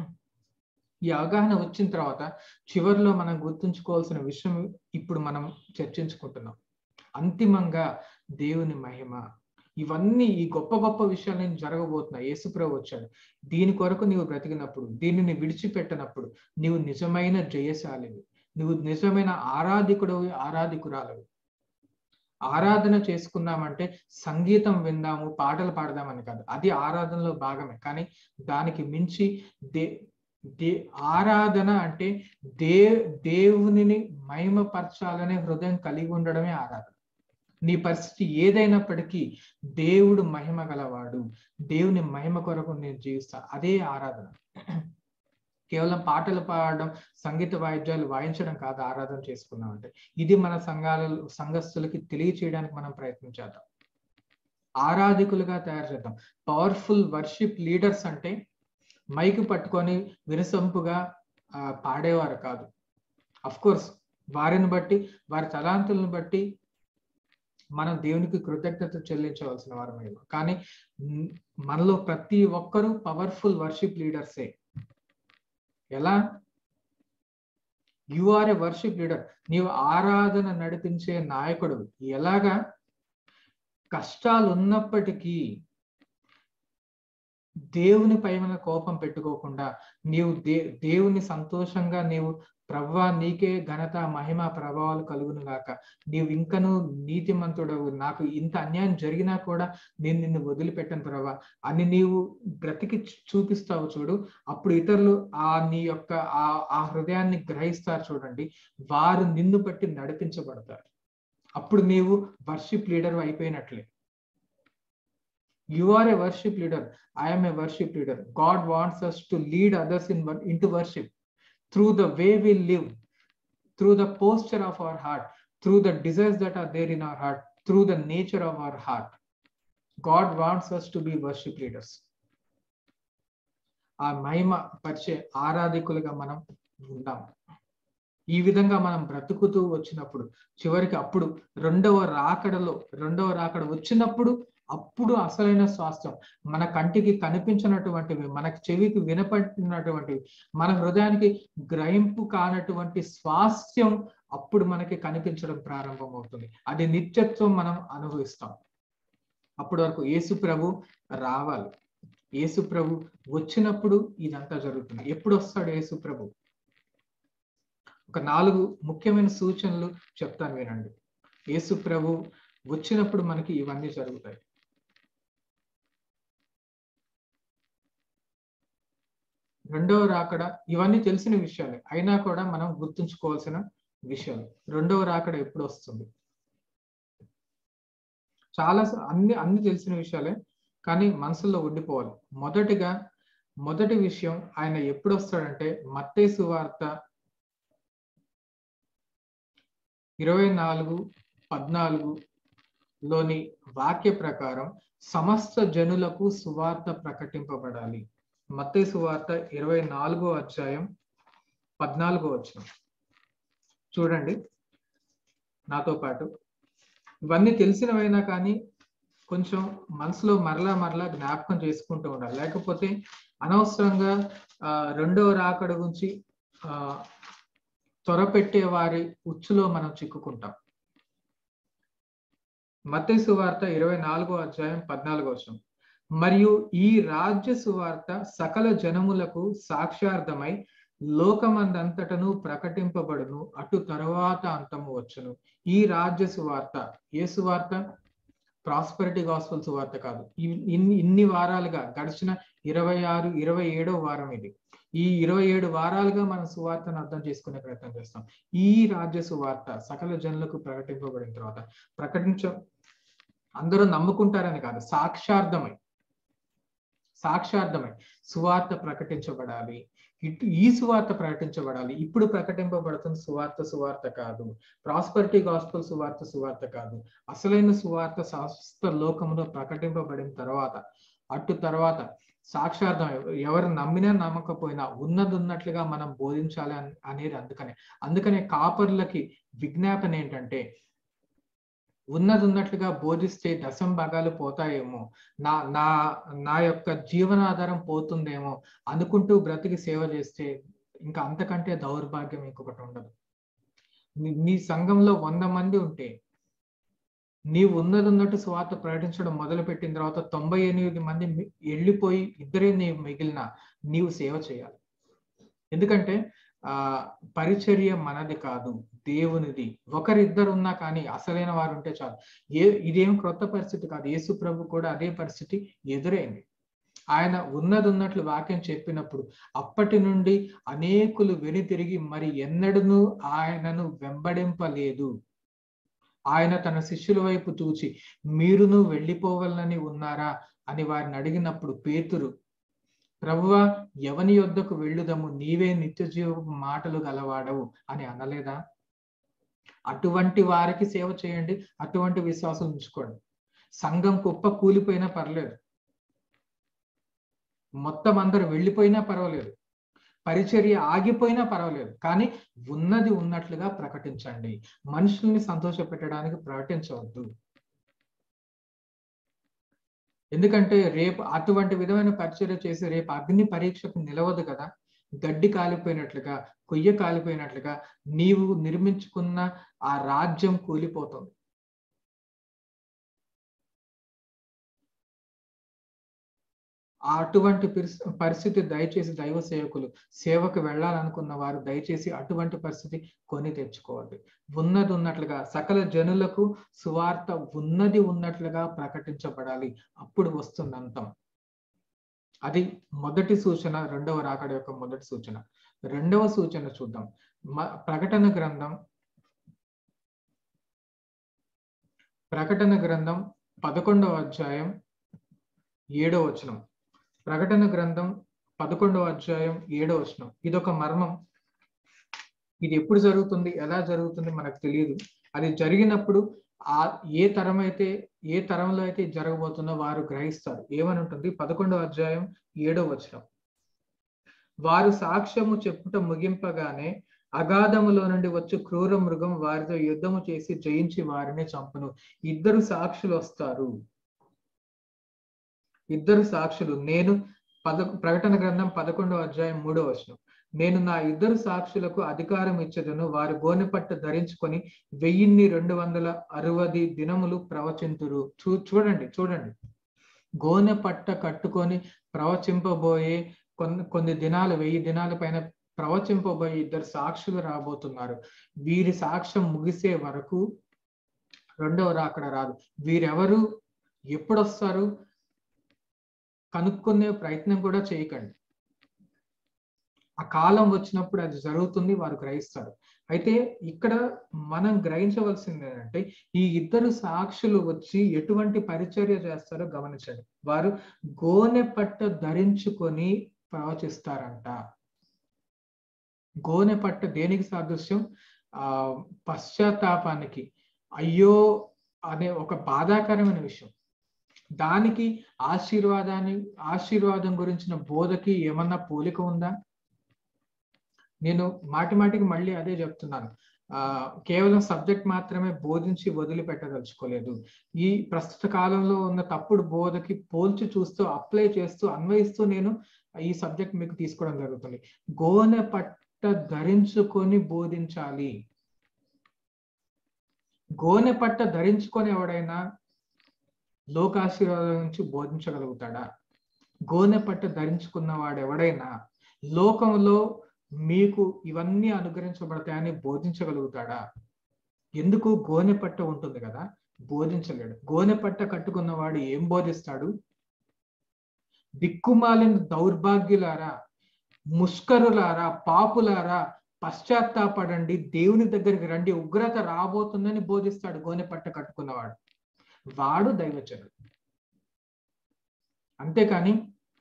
ఈ అవగాహన వచ్చిన తర్వాత చివరిలో మనం గుర్తుంచుకోవాల్సిన విషయం ఇప్పుడు మనం చర్చించుకుంటున్నాం అంతిమంగా దేవుని మహిమ ఇవన్నీ ఈ గొప్ప గొప్ప విషయాలు నేను జరగబోతున్నాయి యేసుప్రభు వచ్చాడు దీని కొరకు నీవు బ్రతికినప్పుడు దీనిని విడిచిపెట్టినప్పుడు నీవు నిజమైన జయశాలివి నువ్వు నిజమైన ఆరాధికుడు ఆరాధికురాలవి ఆరాధన చేసుకున్నామంటే సంగీతం విందాము పాటలు పాడదామని కాదు అది ఆరాధనలో భాగమే కానీ దానికి మించి దే దే ఆరాధన అంటే దే దేవునిని మహిమపరచాలనే హృదయం కలిగి ఉండడమే ఆరాధన నీ పరిస్థితి ఏదైనప్పటికీ దేవుడు మహిమ గలవాడు దేవుని మహిమ కొరకు నేను జీవిస్తా అదే ఆరాధన కేవలం పాటలు పాడడం సంగీత వాయిద్యాలు వాయించడం కాదు ఆరాధన చేసుకున్నాం అంటే ఇది మన సంఘాల సంఘస్థులకి తెలియచేయడానికి మనం ప్రయత్నించేద్దాం ఆరాధికులుగా తయారు చేద్దాం పవర్ఫుల్ వర్షిప్ లీడర్స్ అంటే మైక్ పట్టుకొని వినసొంపుగా పాడేవారు కాదు అఫ్ కోర్స్ వారిని బట్టి వారి తలాంతులను బట్టి మనం దేవునికి కృతజ్ఞత చెల్లించవలసిన వారమే కానీ మనలో ప్రతి ఒక్కరూ పవర్ఫుల్ వర్షిప్ లీడర్సే ఎలా you are a worship leader నీవు ఆరాధన నడిపించే నాయకుడు ఎలాగా కష్టాలు ఉన్నప్పటికీ దేవుని పైన కోపం పెట్టుకోకుండా నీవు దే దేవుని సంతోషంగా నీవు ప్రవ్వా నీకే ఘనత మహిమ ప్రభావాలు కలుగును గాక నీవు ఇంకను నీతిమంతుడవు నాకు ఇంత అన్యాయం జరిగినా కూడా నేను నిన్ను వదిలిపెట్టను ప్రభా అని నీవు బ్రతికి చూపిస్తావు చూడు అప్పుడు ఇతరులు ఆ నీ యొక్క ఆ ఆ హృదయాన్ని గ్రహిస్తారు చూడండి వారు నిన్ను బట్టి నడిపించబడతారు అప్పుడు నీవు వర్షిప్ లీడర్ అయిపోయినట్లే you are a worship leader I'm a worship leader God wants us to lead others in into worship through the way we live, through the posture of our heart, through the desires that are there in our heart, through the nature of our heart. God wants us to be worship leaders. ఆ మహిమ పరిచే ఆరాధికులుగా మనం ఉంటాం ఈ విధంగా మనం బ్రతుకుతూ వచ్చినప్పుడు చివరికి అప్పుడు రెండవ రాకడలో రెండవ రాకడ వచ్చినప్పుడు అప్పుడు అసలైన స్వాస్థ్యం మన కంటికి కనిపించినటువంటివి మనకి చెవికి వినపడినటువంటివి మన హృదయానికి గ్రహింపు కానటువంటి స్వాస్థ్యం అప్పుడు మనకి కనిపించడం ప్రారంభమవుతుంది అది నిత్యత్వం మనం అనుభవిస్తాం అప్పటి వరకు యేసు ప్రభు రావాలి యేసు ప్రభు వచ్చినప్పుడు ఇదంతా జరుగుతుంది ఎప్పుడు వస్తాడు యేసు ప్రభు ఒక నాలుగు ముఖ్యమైన సూచనలు చెప్తాను వినండి యేసు ప్రభు వచ్చినప్పుడు మనకి ఇవన్నీ జరుగుతాయి రెండవ రాకడ ఇవన్నీ తెలిసిన విషయాలే అయినా కూడా మనం గుర్తుంచుకోవాల్సిన విషయాలు రెండవ రాకడ ఎప్పుడు వస్తుంది చాలా అన్ని అన్ని తెలిసిన విషయాలే కానీ మనసులో ఉండిపోవాలి మొదటిగా మొదటి విషయం ఆయన ఎప్పుడు వస్తాడంటే మత్తేసు వార్త ఇరవై నాలుగు పద్నాలుగు లోని వాక్య ప్రకారం సమస్త జనులకు సువార్త ప్రకటింపబడాలి మత్తే సువార్త ఇరవై నాలుగో అధ్యాయం పద్నాలుగో వచ్చిన చూడండి నాతో పాటు ఇవన్నీ తెలిసినవైనా కానీ కొంచెం మనసులో మరలా మరలా జ్ఞాపకం చేసుకుంటూ ఉండాలి లేకపోతే అనవసరంగా రెండవ రాకడ గురించి ఆ త్వరపెట్టే వారి ఉచ్చులో మనం చిక్కుకుంటాం మత్తే సువార్త ఇరవై నాలుగో అధ్యాయం పద్నాలుగో వచనం మరియు ఈ రాజ్య సువార్త సకల జనములకు సాక్ష్యార్థమై లోకమందంతటను ప్రకటింపబడును అటు తరువాత అంతము వచ్చును ఈ రాజ్య సువార్త ఏ సువార్త ప్రాస్పరిటీ గాస్పల్ సువార్త కాదు ఇన్ని ఇన్ని వారాలుగా గడిచిన ఇరవై ఆరు ఇరవై ఏడో వారం ఇది ఈ ఇరవై ఏడు వారాలుగా మనం సువార్తను అర్థం చేసుకునే ప్రయత్నం చేస్తాం ఈ రాజ్య సువార్త సకల జనులకు ప్రకటింపబడిన తర్వాత ప్రకటించ అందరూ నమ్ముకుంటారని కాదు సాక్షార్థమై సాక్షార్థమై సువార్త ప్రకటించబడాలి ఇటు ఈ సువార్త ప్రకటించబడాలి ఇప్పుడు ప్రకటింపబడుతున్న సువార్త సువార్త కాదు ప్రాస్పరిటీ గాస్పల్ సువార్త సువార్త కాదు అసలైన సువార్త శాస్త్ర లోకంలో ప్రకటింపబడిన తర్వాత అటు తర్వాత సాక్షార్థం ఎవరు నమ్మినా నమ్మకపోయినా ఉన్నది ఉన్నట్లుగా మనం బోధించాలి అనేది అందుకనే అందుకనే కాపర్లకి విజ్ఞాపన ఏంటంటే ఉన్నది ఉన్నట్లుగా బోధిస్తే దశం భాగాలు పోతాయేమో నా నా నా యొక్క జీవనాధారం పోతుందేమో అనుకుంటూ బ్రతికి సేవ చేస్తే ఇంకా అంతకంటే దౌర్భాగ్యం ఇంకొకటి ఉండదు నీ సంఘంలో వంద మంది ఉంటే నీవు ఉన్నది ఉన్నట్టు స్వార్థ ప్రకటించడం మొదలు పెట్టిన తర్వాత తొంభై ఎనిమిది మంది వెళ్ళిపోయి ఇద్దరే నీవు మిగిలిన నీవు సేవ చేయాలి ఎందుకంటే ఆ పరిచర్య మనది కాదు దేవునిది ఒకరిద్దరు ఉన్నా కానీ అసలైన వారు ఉంటే చాలు ఏ ఇదేం క్రొత్త పరిస్థితి కాదు యేసు ప్రభు కూడా అదే పరిస్థితి ఎదురైంది ఆయన ఉన్నది ఉన్నట్లు వాక్యం చెప్పినప్పుడు అప్పటి నుండి అనేకులు వెనుతిరిగి మరి ఎన్నడూ ఆయనను వెంబడింపలేదు ఆయన తన శిష్యుల వైపు చూచి మీరును వెళ్ళిపోవాలని ఉన్నారా అని వారిని అడిగినప్పుడు పేతురు ప్రభువ ఎవని యొద్దకు వెళ్ళుదము నీవే నిత్య జీవ మాటలు గలవాడవు అని అనలేదా అటువంటి వారికి సేవ చేయండి అటువంటి విశ్వాసం ఉంచుకోండి సంఘం కుప్ప కూలిపోయినా పర్లేదు మొత్తం అందరు వెళ్ళిపోయినా పర్వాలేదు పరిచర్య ఆగిపోయినా పర్వాలేదు కానీ ఉన్నది ఉన్నట్లుగా ప్రకటించండి మనుషుల్ని సంతోష పెట్టడానికి ప్రకటించవద్దు ఎందుకంటే రేపు అటువంటి విధమైన పరిచర్య చేసి రేపు అగ్ని పరీక్షకు నిలవదు కదా గడ్డి కాలిపోయినట్లుగా కొయ్య కాలిపోయినట్లుగా నీవు నిర్మించుకున్న ఆ రాజ్యం కూలిపోతుంది అటువంటి పరిస్థితి దయచేసి దైవ సేవకులు సేవకు వెళ్ళాలనుకున్న వారు దయచేసి అటువంటి పరిస్థితి కొని తెచ్చుకోవద్దు ఉన్నది ఉన్నట్లుగా సకల జనులకు సువార్త ఉన్నది ఉన్నట్లుగా ప్రకటించబడాలి అప్పుడు వస్తుంది అంతం అది మొదటి సూచన రెండవ రాకడ యొక్క మొదటి సూచన రెండవ సూచన చూద్దాం ప్రకటన గ్రంథం ప్రకటన గ్రంథం పదకొండవ అధ్యాయం ఏడవ వచనం ప్రకటన గ్రంథం పదకొండవ అధ్యాయం ఏడవ వచనం ఇదొక మర్మం ఇది ఎప్పుడు జరుగుతుంది ఎలా జరుగుతుంది మనకు తెలియదు అది జరిగినప్పుడు ఆ ఏ తరం అయితే ఏ తరంలో అయితే జరగబోతుందో వారు గ్రహిస్తారు ఏమని ఉంటుంది పదకొండవ అధ్యాయం ఏడవ వచనం వారు సాక్ష్యము చెప్పుట ముగింపగానే అగాధములో నుండి వచ్చి క్రూర మృగం వారితో యుద్ధము చేసి జయించి వారిని చంపును ఇద్దరు సాక్షులు వస్తారు ఇద్దరు సాక్షులు నేను పద ప్రకటన గ్రంథం పదకొండవ అధ్యాయం మూడో వచనం నేను నా ఇద్దరు సాక్షులకు అధికారం ఇచ్చదను వారు గోనెపట్ట ధరించుకొని వెయ్యిన్ని రెండు వందల అరవది దినములు ప్రవచింతురు చూ చూడండి చూడండి గోనె పట్ట కట్టుకొని ప్రవచింపబోయే కొన్ని కొన్ని దినాలు వెయ్యి దినాల పైన ప్రవచింపబోయే ఇద్దరు సాక్షులు రాబోతున్నారు వీరి సాక్ష్యం ముగిసే వరకు రెండవ రాకడ రాదు వీరెవరు ఎప్పుడు వస్తారు కనుక్కునే ప్రయత్నం కూడా చేయకండి ఆ కాలం వచ్చినప్పుడు అది జరుగుతుంది వారు గ్రహిస్తారు అయితే ఇక్కడ మనం గ్రహించవలసింది ఏంటంటే ఈ ఇద్దరు సాక్షులు వచ్చి ఎటువంటి పరిచర్య చేస్తారో గమనించండి వారు గోనె పట్ట ధరించుకొని ప్రవచిస్తారంట గోనె పట్ట దేనికి సాదృశ్యం ఆ పశ్చాత్తాపానికి అయ్యో అనే ఒక బాధాకరమైన విషయం దానికి ఆశీర్వాదాన్ని ఆశీర్వాదం గురించిన బోధకి ఏమన్నా పోలిక ఉందా నేను మాటి మాటికి మళ్ళీ అదే చెప్తున్నాను ఆ కేవలం సబ్జెక్ట్ మాత్రమే బోధించి వదిలిపెట్టదలుచుకోలేదు ఈ ప్రస్తుత కాలంలో ఉన్న తప్పుడు బోధకి పోల్చి చూస్తూ అప్లై చేస్తూ అన్వయిస్తూ నేను ఈ సబ్జెక్ట్ మీకు తీసుకోవడం జరుగుతుంది గోనె పట్ట ధరించుకొని బోధించాలి గోనె పట్ట ధరించుకొని ఎవడైనా లోకాశీర్వాదం నుంచి బోధించగలుగుతాడా గోనె పట్ట ధరించుకున్న వాడు ఎవడైనా లోకంలో మీకు ఇవన్నీ అనుగ్రహించబడతాయని బోధించగలుగుతాడా ఎందుకు గోనె పట్ట ఉంటుంది కదా బోధించలేడు గోనె పట్ట కట్టుకున్నవాడు ఏం బోధిస్తాడు దిక్కుమాలిన దౌర్భాగ్యులారా ముష్కరులారా పాపులారా పశ్చాత్తాపడండి దేవుని దగ్గరికి రండి ఉగ్రత రాబోతుందని బోధిస్తాడు గోనె పట్ట కట్టుకున్నవాడు వాడు దైవచరుడు అంతేకాని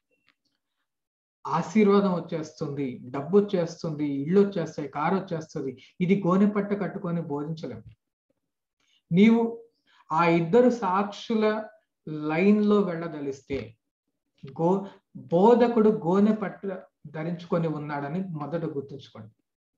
ఆశీర్వాదం వచ్చేస్తుంది డబ్బు వచ్చేస్తుంది ఇల్లు వచ్చేస్తాయి కారు వచ్చేస్తుంది ఇది గోనె పట్ట కట్టుకొని బోధించలేము నీవు ఆ ఇద్దరు సాక్షుల లైన్ లో వెళ్ళదలిస్తే గో బోధకుడు గోనె పట్ట ధరించుకొని ఉన్నాడని మొదట గుర్తుంచుకోండి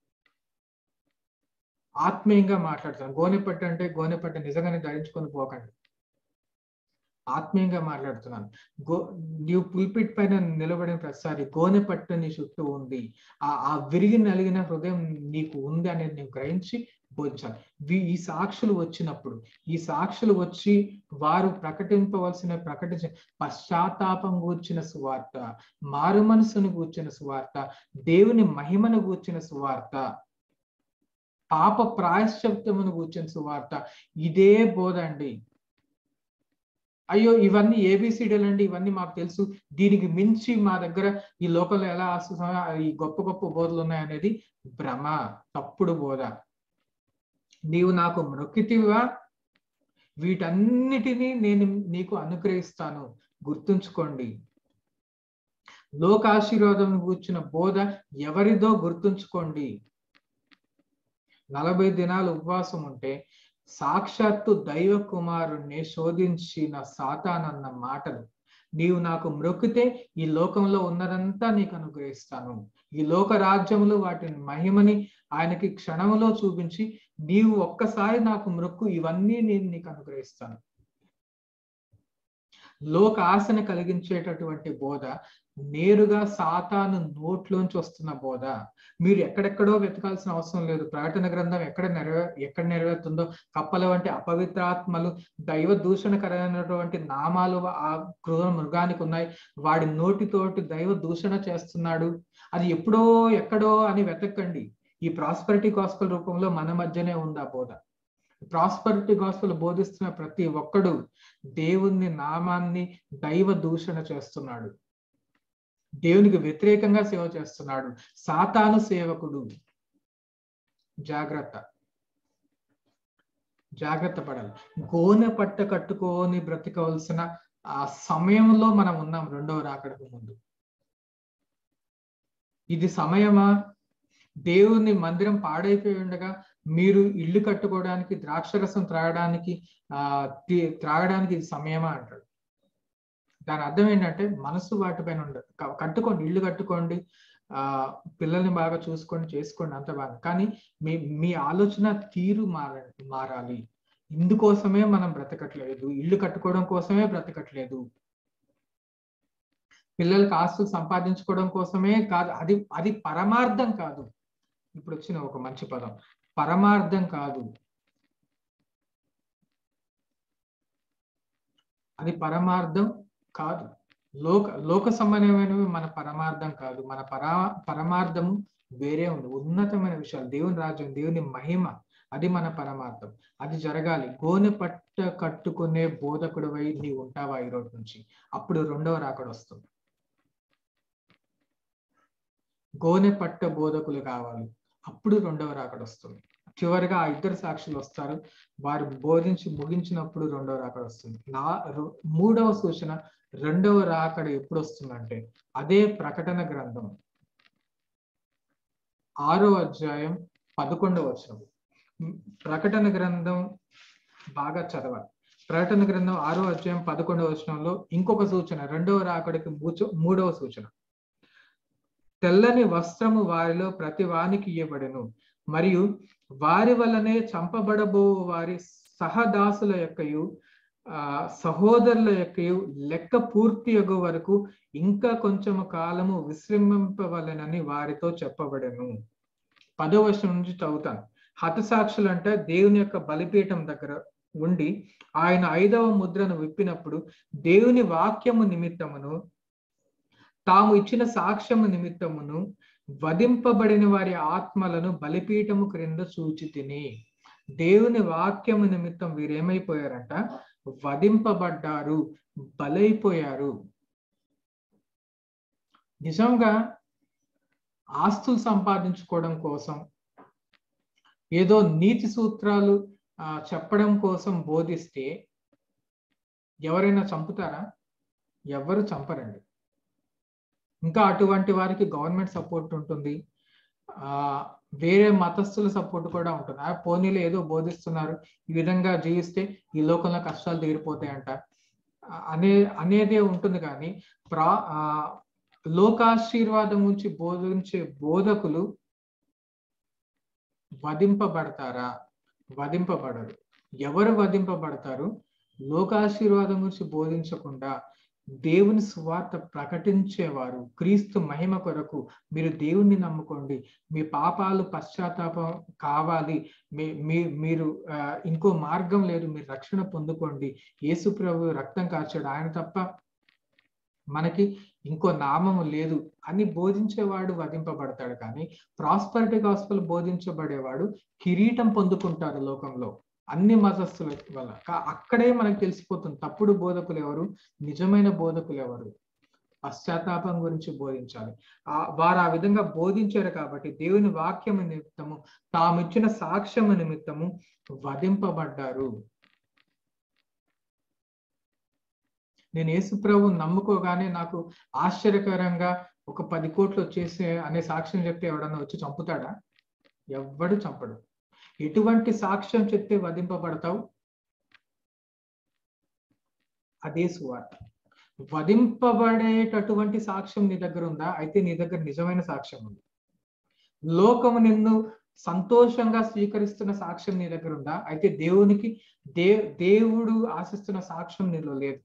ఆత్మీయంగా మాట్లాడతాను గోనెపట్ట అంటే గోనెపట్ట నిజంగానే ధరించుకొని పోకండి ఆత్మీయంగా మాట్లాడుతున్నాను గో నీవు పుల్పిట్ పైన నిలబడిన ప్రతిసారి గోనె పట్టు నీ చుట్టూ ఉంది ఆ ఆ విరిగి నలిగిన హృదయం నీకు ఉంది అనేది నీవు గ్రహించి బోధించాలి ఈ సాక్షులు వచ్చినప్పుడు ఈ సాక్షులు వచ్చి వారు ప్రకటింపవలసిన ప్రకటించిన పశ్చాత్తాపం గూర్చిన సువార్త మారు మనసును గూర్చిన సువార్త దేవుని మహిమను గూర్చిన సువార్త పాప ప్రాయశ్చిత్తమును గూర్చిన సువార్త ఇదే బోధ అండి అయ్యో ఇవన్నీ ఏబిసిడీలు అండి ఇవన్నీ మాకు తెలుసు దీనికి మించి మా దగ్గర ఈ లోకంలో ఎలా ఆస్తున్నా ఈ గొప్ప గొప్ప బోధలు ఉన్నాయనేది భ్రమ తప్పుడు బోధ నీవు నాకు మొక్కితివా వీటన్నిటినీ నేను నీకు అనుగ్రహిస్తాను గుర్తుంచుకోండి లోకాశీర్వాదం కూర్చున్న బోధ ఎవరిదో గుర్తుంచుకోండి నలభై దినాలు ఉపవాసం ఉంటే సాక్షాత్తు దైవ కుమారుణ్ణి శోధించిన సాతానన్న మాటలు నీవు నాకు మ్రొక్కితే ఈ లోకంలో ఉన్నదంతా నీకు అనుగ్రహిస్తాను ఈ లోక రాజ్యములు వాటి మహిమని ఆయనకి క్షణములో చూపించి నీవు ఒక్కసారి నాకు మ్రొక్కు ఇవన్నీ నేను నీకు అనుగ్రహిస్తాను లోక ఆశను కలిగించేటటువంటి బోధ నేరుగా సాతాను నోట్లోంచి వస్తున్న బోధ మీరు ఎక్కడెక్కడో వెతకాల్సిన అవసరం లేదు ప్రకటన గ్రంథం ఎక్కడ నెరవే ఎక్కడ నెరవేరుతుందో కప్పల వంటి అపవిత్రాత్మలు దైవ దూషణకరమైనటువంటి నామాలు ఆ క్రూర మృగానికి ఉన్నాయి వాడి నోటితోటి దైవ దూషణ చేస్తున్నాడు అది ఎప్పుడో ఎక్కడో అని వెతకండి ఈ ప్రాస్పరిటీ గాస్పల్ రూపంలో మన మధ్యనే ఉంది ఆ బోధ ప్రాస్పరిటీ గాస్పల్ బోధిస్తున్న ప్రతి ఒక్కడు దేవుని నామాన్ని దైవ దూషణ చేస్తున్నాడు దేవునికి వ్యతిరేకంగా సేవ చేస్తున్నాడు సాతాను సేవకుడు జాగ్రత్త జాగ్రత్త పడాలి గోనె పట్ట కట్టుకొని బ్రతకవలసిన ఆ సమయంలో మనం ఉన్నాం రెండవ రాకడకు ముందు ఇది సమయమా దేవుని మందిరం పాడైపోయి ఉండగా మీరు ఇల్లు కట్టుకోవడానికి ద్రాక్షరసం త్రాగడానికి ఆ త్రాగడానికి ఇది సమయమా అంటాడు దాని అర్థం ఏంటంటే మనసు వాటిపైన ఉండదు కట్టుకోండి ఇల్లు కట్టుకోండి ఆ పిల్లల్ని బాగా చూసుకోండి చేసుకోండి అంత బాగా కానీ మీ మీ ఆలోచన తీరు మార మారాలి ఇందుకోసమే మనం బ్రతకట్లేదు ఇల్లు కట్టుకోవడం కోసమే బ్రతకట్లేదు పిల్లలకి ఆస్తులు సంపాదించుకోవడం కోసమే కాదు అది అది పరమార్థం కాదు ఇప్పుడు వచ్చిన ఒక మంచి పదం పరమార్థం కాదు అది పరమార్థం కాదు లోక లోక సంబంధమైనవి మన పరమార్థం కాదు మన పరా పరమార్థము వేరే ఉంది ఉన్నతమైన విషయాలు దేవుని రాజ్యం దేవుని మహిమ అది మన పరమార్థం అది జరగాలి గోనె పట్ట కట్టుకునే బోధకుడు వై నీవు ఉంటావా ఈ రోజు నుంచి అప్పుడు రెండవ రాకడ వస్తుంది గోనె పట్ట బోధకులు కావాలి అప్పుడు రెండవ రాకడ వస్తుంది చివరిగా ఆ ఇద్దరు సాక్షులు వస్తారు వారు బోధించి ముగించినప్పుడు రెండవ రాకడ వస్తుంది నా మూడవ సూచన రెండవ రాకడ ఎప్పుడు వస్తుందంటే అదే ప్రకటన గ్రంథం ఆరో అధ్యాయం పదకొండవ వచనం ప్రకటన గ్రంథం బాగా చదవాలి ప్రకటన గ్రంథం ఆరో అధ్యాయం పదకొండవ వచనంలో ఇంకొక సూచన రెండవ రాకడికి మూడవ సూచన తెల్లని వస్త్రము వారిలో ప్రతి వానికి ఇవ్వబడెను మరియు వారి వల్లనే చంపబడబో వారి సహదాసుల యొక్కయు ఆ సహోదరుల యొక్కయు లెక్క పూర్తి యొగ వరకు ఇంకా కొంచెము కాలము విశ్రమింపవలనని వారితో చెప్పబడెను పదో వర్షం నుంచి చదువుతాను హతసాక్షులు అంటే దేవుని యొక్క బలిపీఠం దగ్గర ఉండి ఆయన ఐదవ ముద్రను విప్పినప్పుడు దేవుని వాక్యము నిమిత్తమును తాము ఇచ్చిన సాక్ష్యము నిమిత్తమును వధింపబడిన వారి ఆత్మలను బలిపీఠము క్రింద సూచి తిని దేవుని వాక్యము నిమిత్తం వీరేమైపోయారంట వధింపబడ్డారు బలైపోయారు నిజంగా ఆస్తులు సంపాదించుకోవడం కోసం ఏదో నీతి సూత్రాలు చెప్పడం కోసం బోధిస్తే ఎవరైనా చంపుతారా ఎవరు చంపరండి ఇంకా అటువంటి వారికి గవర్నమెంట్ సపోర్ట్ ఉంటుంది ఆ వేరే మతస్థుల సపోర్ట్ కూడా ఉంటుంది ఆ పోనీలు ఏదో బోధిస్తున్నారు ఈ విధంగా జీవిస్తే ఈ లోకంలో కష్టాలు తీరిపోతాయంట అనే అనేదే ఉంటుంది కానీ ప్రా లోకాశీర్వాదం నుంచి బోధించే బోధకులు వధింపబడతారా వధింపబడరు ఎవరు వధింపబడతారు లోకాశీర్వాదం గురించి బోధించకుండా దేవుని సువార్త ప్రకటించేవారు క్రీస్తు మహిమ కొరకు మీరు దేవుణ్ణి నమ్ముకోండి మీ పాపాలు పశ్చాత్తాపం కావాలి మీ మీ మీరు ఇంకో మార్గం లేదు మీరు రక్షణ పొందుకోండి యేసు ప్రభు రక్తం కాచాడు ఆయన తప్ప మనకి ఇంకో నామము లేదు అని బోధించేవాడు వధింపబడతాడు కానీ ప్రాస్పరిటీ గాస్పల్ బోధించబడేవాడు కిరీటం పొందుకుంటారు లోకంలో అన్ని మతస్థుల వల్ల అక్కడే మనకు తెలిసిపోతుంది తప్పుడు బోధకులు ఎవరు నిజమైన బోధకులు ఎవరు పశ్చాత్తాపం గురించి బోధించాలి ఆ వారు ఆ విధంగా బోధించారు కాబట్టి దేవుని వాక్యము నిమిత్తము తాము ఇచ్చిన సాక్ష్యము నిమిత్తము వధింపబడ్డారు నేను యేసు ప్రభు నమ్ముకోగానే నాకు ఆశ్చర్యకరంగా ఒక పది కోట్లు వచ్చేసి అనే సాక్ష్యం చెప్తే ఎవడన్నా వచ్చి చంపుతాడా ఎవ్వడు చంపడు ఎటువంటి సాక్ష్యం చెప్తే వధింపబడతావు అదే సువార్త వధింపబడేటటువంటి సాక్ష్యం నీ దగ్గర ఉందా అయితే నీ దగ్గర నిజమైన సాక్ష్యం ఉంది లోకము నిన్ను సంతోషంగా స్వీకరిస్తున్న సాక్ష్యం నీ దగ్గర ఉందా అయితే దేవునికి దే దేవుడు ఆశిస్తున్న సాక్ష్యం నీలో లేదు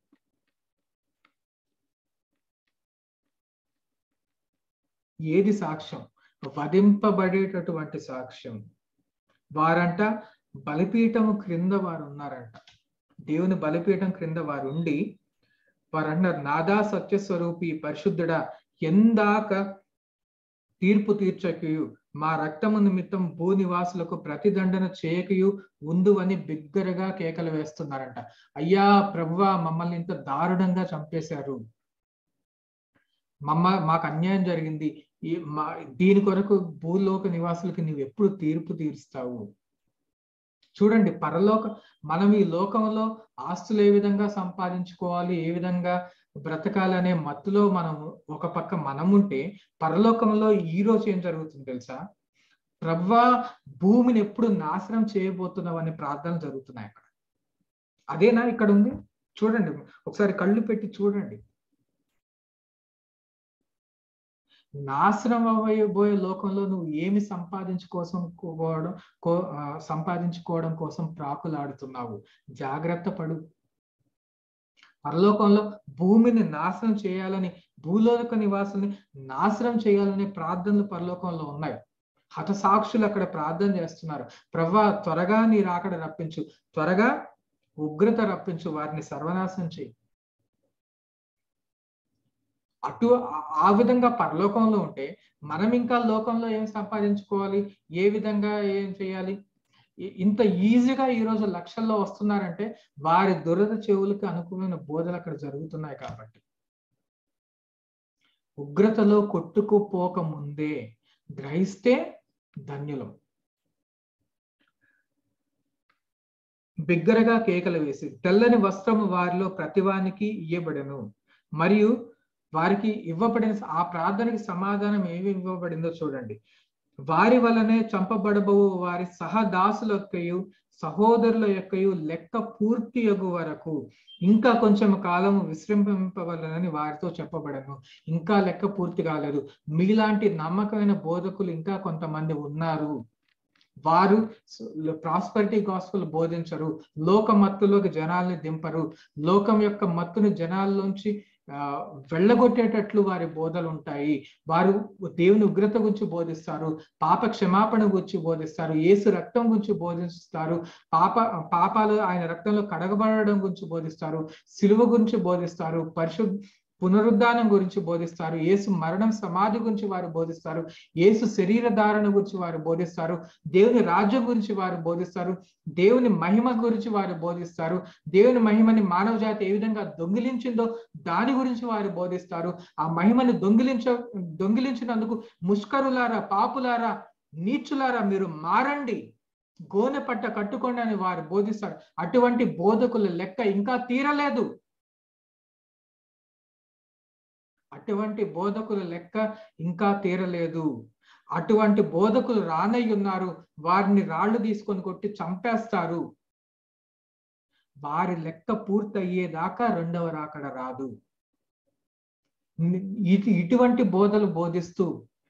ఏది సాక్ష్యం వధింపబడేటటువంటి సాక్ష్యం వారంట బలిపీఠము క్రింద వారు ఉన్నారంట దేవుని బలిపీఠం క్రింద వారు ఉండి వారు అంటున్నారు నాదా సత్యస్వరూపి పరిశుద్ధుడా ఎందాక తీర్పు తీర్చకయు మా రక్తము నిమిత్తం భూనివాసులకు ప్రతిదండన చేయకయు ఉందు అని బిగ్గరగా కేకలు వేస్తున్నారంట అయ్యా ప్రభువా మమ్మల్ని ఇంత దారుణంగా చంపేశారు మమ్మ మాకు అన్యాయం జరిగింది ఈ మా దీని కొరకు భూలోక నివాసులకి నీవు ఎప్పుడు తీర్పు తీరుస్తావు చూడండి పరలోక మనం ఈ లోకంలో ఆస్తులు ఏ విధంగా సంపాదించుకోవాలి ఏ విధంగా బ్రతకాలనే మత్తులో మనం ఒక పక్క మనం ఉంటే పరలోకంలో ఈ రోజు ఏం జరుగుతుంది తెలుసా ప్రవ్వా భూమిని ఎప్పుడు నాశనం చేయబోతున్నావు అనే ప్రార్థనలు జరుగుతున్నాయి అక్కడ అదేనా ఇక్కడ ఉంది చూడండి ఒకసారి కళ్ళు పెట్టి చూడండి నాశనం అవ్వబోయే లోకంలో నువ్వు ఏమి సంపాదించుకోసం కోవడం కో సంపాదించుకోవడం కోసం ప్రాకులాడుతున్నావు జాగ్రత్త పడు పరలోకంలో భూమిని నాశనం చేయాలని భూలోక నివాసుల్ని నాశనం చేయాలనే ప్రార్థనలు పరలోకంలో ఉన్నాయి హతసాక్షులు అక్కడ ప్రార్థన చేస్తున్నారు ప్రవ్వా త్వరగా నీ రాకడ రప్పించు త్వరగా ఉగ్రత రప్పించు వారిని సర్వనాశనం చేయి అటు ఆ విధంగా పరలోకంలో ఉంటే మనం ఇంకా లోకంలో ఏం సంపాదించుకోవాలి ఏ విధంగా ఏం చేయాలి ఇంత ఈజీగా ఈ రోజు లక్షల్లో వస్తున్నారంటే వారి దురద చెవులకు అనుకూలమైన బోధలు అక్కడ జరుగుతున్నాయి కాబట్టి ఉగ్రతలో కొట్టుకుపోక ముందే గ్రహిస్తే ధన్యులం బిగ్గరగా కేకలు వేసి తెల్లని వస్త్రము వారిలో ప్రతివానికి ఇయ్యబడను మరియు వారికి ఇవ్వబడిన ఆ ప్రార్థనకి సమాధానం ఏమి ఇవ్వబడిందో చూడండి వారి వలనే చంపబడబో వారి సహదాసుల యొక్కయు సహోదరుల యొక్కయు లెక్క పూర్తి యగు వరకు ఇంకా కొంచెం కాలం విశ్రమింపవలనని వారితో చెప్పబడను ఇంకా లెక్క పూర్తి కాలేదు మీలాంటి నమ్మకమైన బోధకులు ఇంకా కొంతమంది ఉన్నారు వారు ప్రాస్పరిటీ గాస్పుల్ బోధించరు లోక మత్తులోకి జనాల్ని దింపరు లోకం యొక్క మత్తుని జనాల్లోంచి వెళ్ళగొట్టేటట్లు వారి బోధలు ఉంటాయి వారు దేవుని ఉగ్రత గురించి బోధిస్తారు పాప క్షమాపణ గురించి బోధిస్తారు ఏసు రక్తం గురించి బోధిస్తారు పాప పాపాలు ఆయన రక్తంలో కడగబడడం గురించి బోధిస్తారు సిలువ గురించి బోధిస్తారు పరిశుద్ధ పునరుద్ధానం గురించి బోధిస్తారు ఏసు మరణం సమాధి గురించి వారు బోధిస్తారు ఏసు శరీర ధారణ గురించి వారు బోధిస్తారు దేవుని రాజ్యం గురించి వారు బోధిస్తారు దేవుని మహిమ గురించి వారు బోధిస్తారు దేవుని మహిమని మానవ జాతి ఏ విధంగా దొంగిలించిందో దాని గురించి వారు బోధిస్తారు ఆ మహిమని దొంగిలించ దొంగిలించినందుకు ముష్కరులారా పాపులారా నీచులారా మీరు మారండి గోనె పట్ట కట్టుకోండి అని వారు బోధిస్తారు అటువంటి బోధకుల లెక్క ఇంకా తీరలేదు అటువంటి బోధకుల లెక్క ఇంకా తీరలేదు అటువంటి బోధకులు రానయ్య ఉన్నారు వారిని రాళ్లు తీసుకొని కొట్టి చంపేస్తారు వారి లెక్క పూర్తయ్యేదాకా రెండవ రాకడ రాదు ఇటు ఇటువంటి బోధలు బోధిస్తూ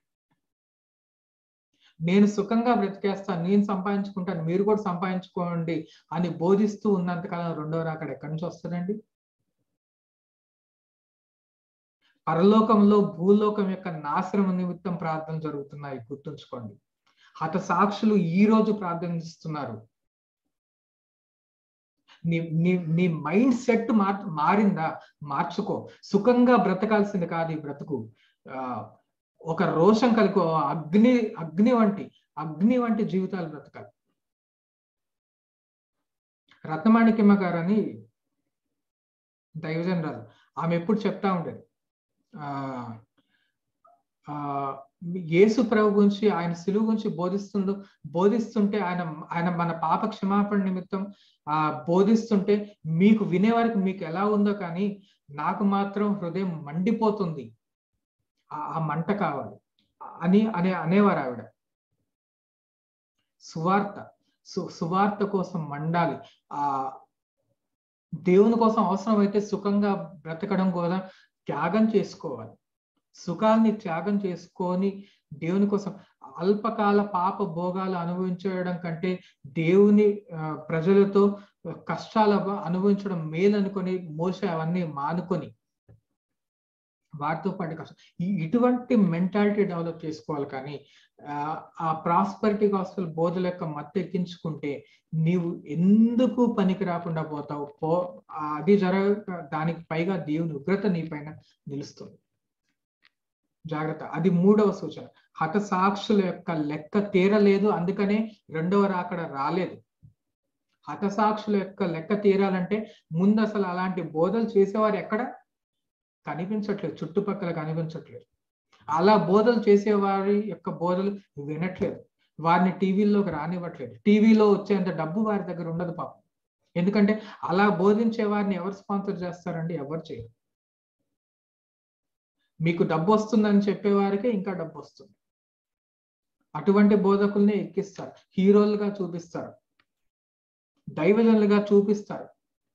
నేను సుఖంగా బ్రతికేస్తాను నేను సంపాదించుకుంటాను మీరు కూడా సంపాదించుకోండి అని బోధిస్తూ ఉన్నంతకాలం రెండవ రాకడ ఎక్కడి నుంచి వస్తుందండి పరలోకంలో భూలోకం యొక్క నాశనం నిమిత్తం ప్రార్థన జరుగుతున్నాయి గుర్తుంచుకోండి హత సాక్షులు ఈ రోజు ప్రార్థనిస్తున్నారు నీ నీ నీ మైండ్ సెట్ మార్ మారిందా మార్చుకో సుఖంగా బ్రతకాల్సింది కాదు ఈ బ్రతుకు ఆ ఒక రోషం కలిగి అగ్ని అగ్ని వంటి అగ్ని వంటి జీవితాలు బ్రతకాలి రత్నమాణిక్యమ్మ గారు అని దైవజనరాలు ఆమె ఎప్పుడు చెప్తా ఉండేది ఆ యేసు ప్రభు గురించి ఆయన సిలువు గురించి బోధిస్తుందో బోధిస్తుంటే ఆయన ఆయన మన పాప క్షమాపణ నిమిత్తం ఆ బోధిస్తుంటే మీకు వినేవారికి మీకు ఎలా ఉందో కానీ నాకు మాత్రం హృదయం మండిపోతుంది ఆ మంట కావాలి అని అనే అనేవారు ఆవిడ సువార్త సు సువార్త కోసం మండాలి ఆ దేవుని కోసం అవసరమైతే సుఖంగా బ్రతకడం కోసం త్యాగం చేసుకోవాలి సుఖాల్ని త్యాగం చేసుకొని దేవుని కోసం అల్పకాల పాప భోగాలు అనుభవించడం కంటే దేవుని ప్రజలతో కష్టాలు అనుభవించడం మేలు అనుకొని మోస అవన్నీ మానుకొని వాటితో పాటు కష్టం ఇటువంటి మెంటాలిటీ డెవలప్ చేసుకోవాలి కానీ ఆ ప్రాస్పరిటీ గాస్పల్ బోధల యొక్క మత్తు ఎక్కించుకుంటే నీవు ఎందుకు పనికి రాకుండా పోతావు పో అది జరగ దానికి పైగా దేవుని ఉగ్రత నీ పైన నిలుస్తుంది జాగ్రత్త అది మూడవ సూచన హతసాక్షుల యొక్క లెక్క తీరలేదు అందుకనే రెండవ రాకడ రాలేదు హతసాక్షుల యొక్క లెక్క తీరాలంటే ముందు అసలు అలాంటి బోధలు చేసేవారు ఎక్కడ కనిపించట్లేదు చుట్టుపక్కల కనిపించట్లేదు అలా బోధలు చేసేవారి యొక్క బోధలు వినట్లేదు వారిని టీవీల్లోకి రానివ్వట్లేదు టీవీలో వచ్చేంత డబ్బు వారి దగ్గర ఉండదు పాపం ఎందుకంటే అలా బోధించే వారిని ఎవరు స్పాన్సర్ చేస్తారండి ఎవరు చేయరు మీకు డబ్బు వస్తుందని చెప్పేవారికే ఇంకా డబ్బు వస్తుంది అటువంటి బోధకుల్ని ఎక్కిస్తారు హీరోలుగా చూపిస్తారు దైవజనులుగా చూపిస్తారు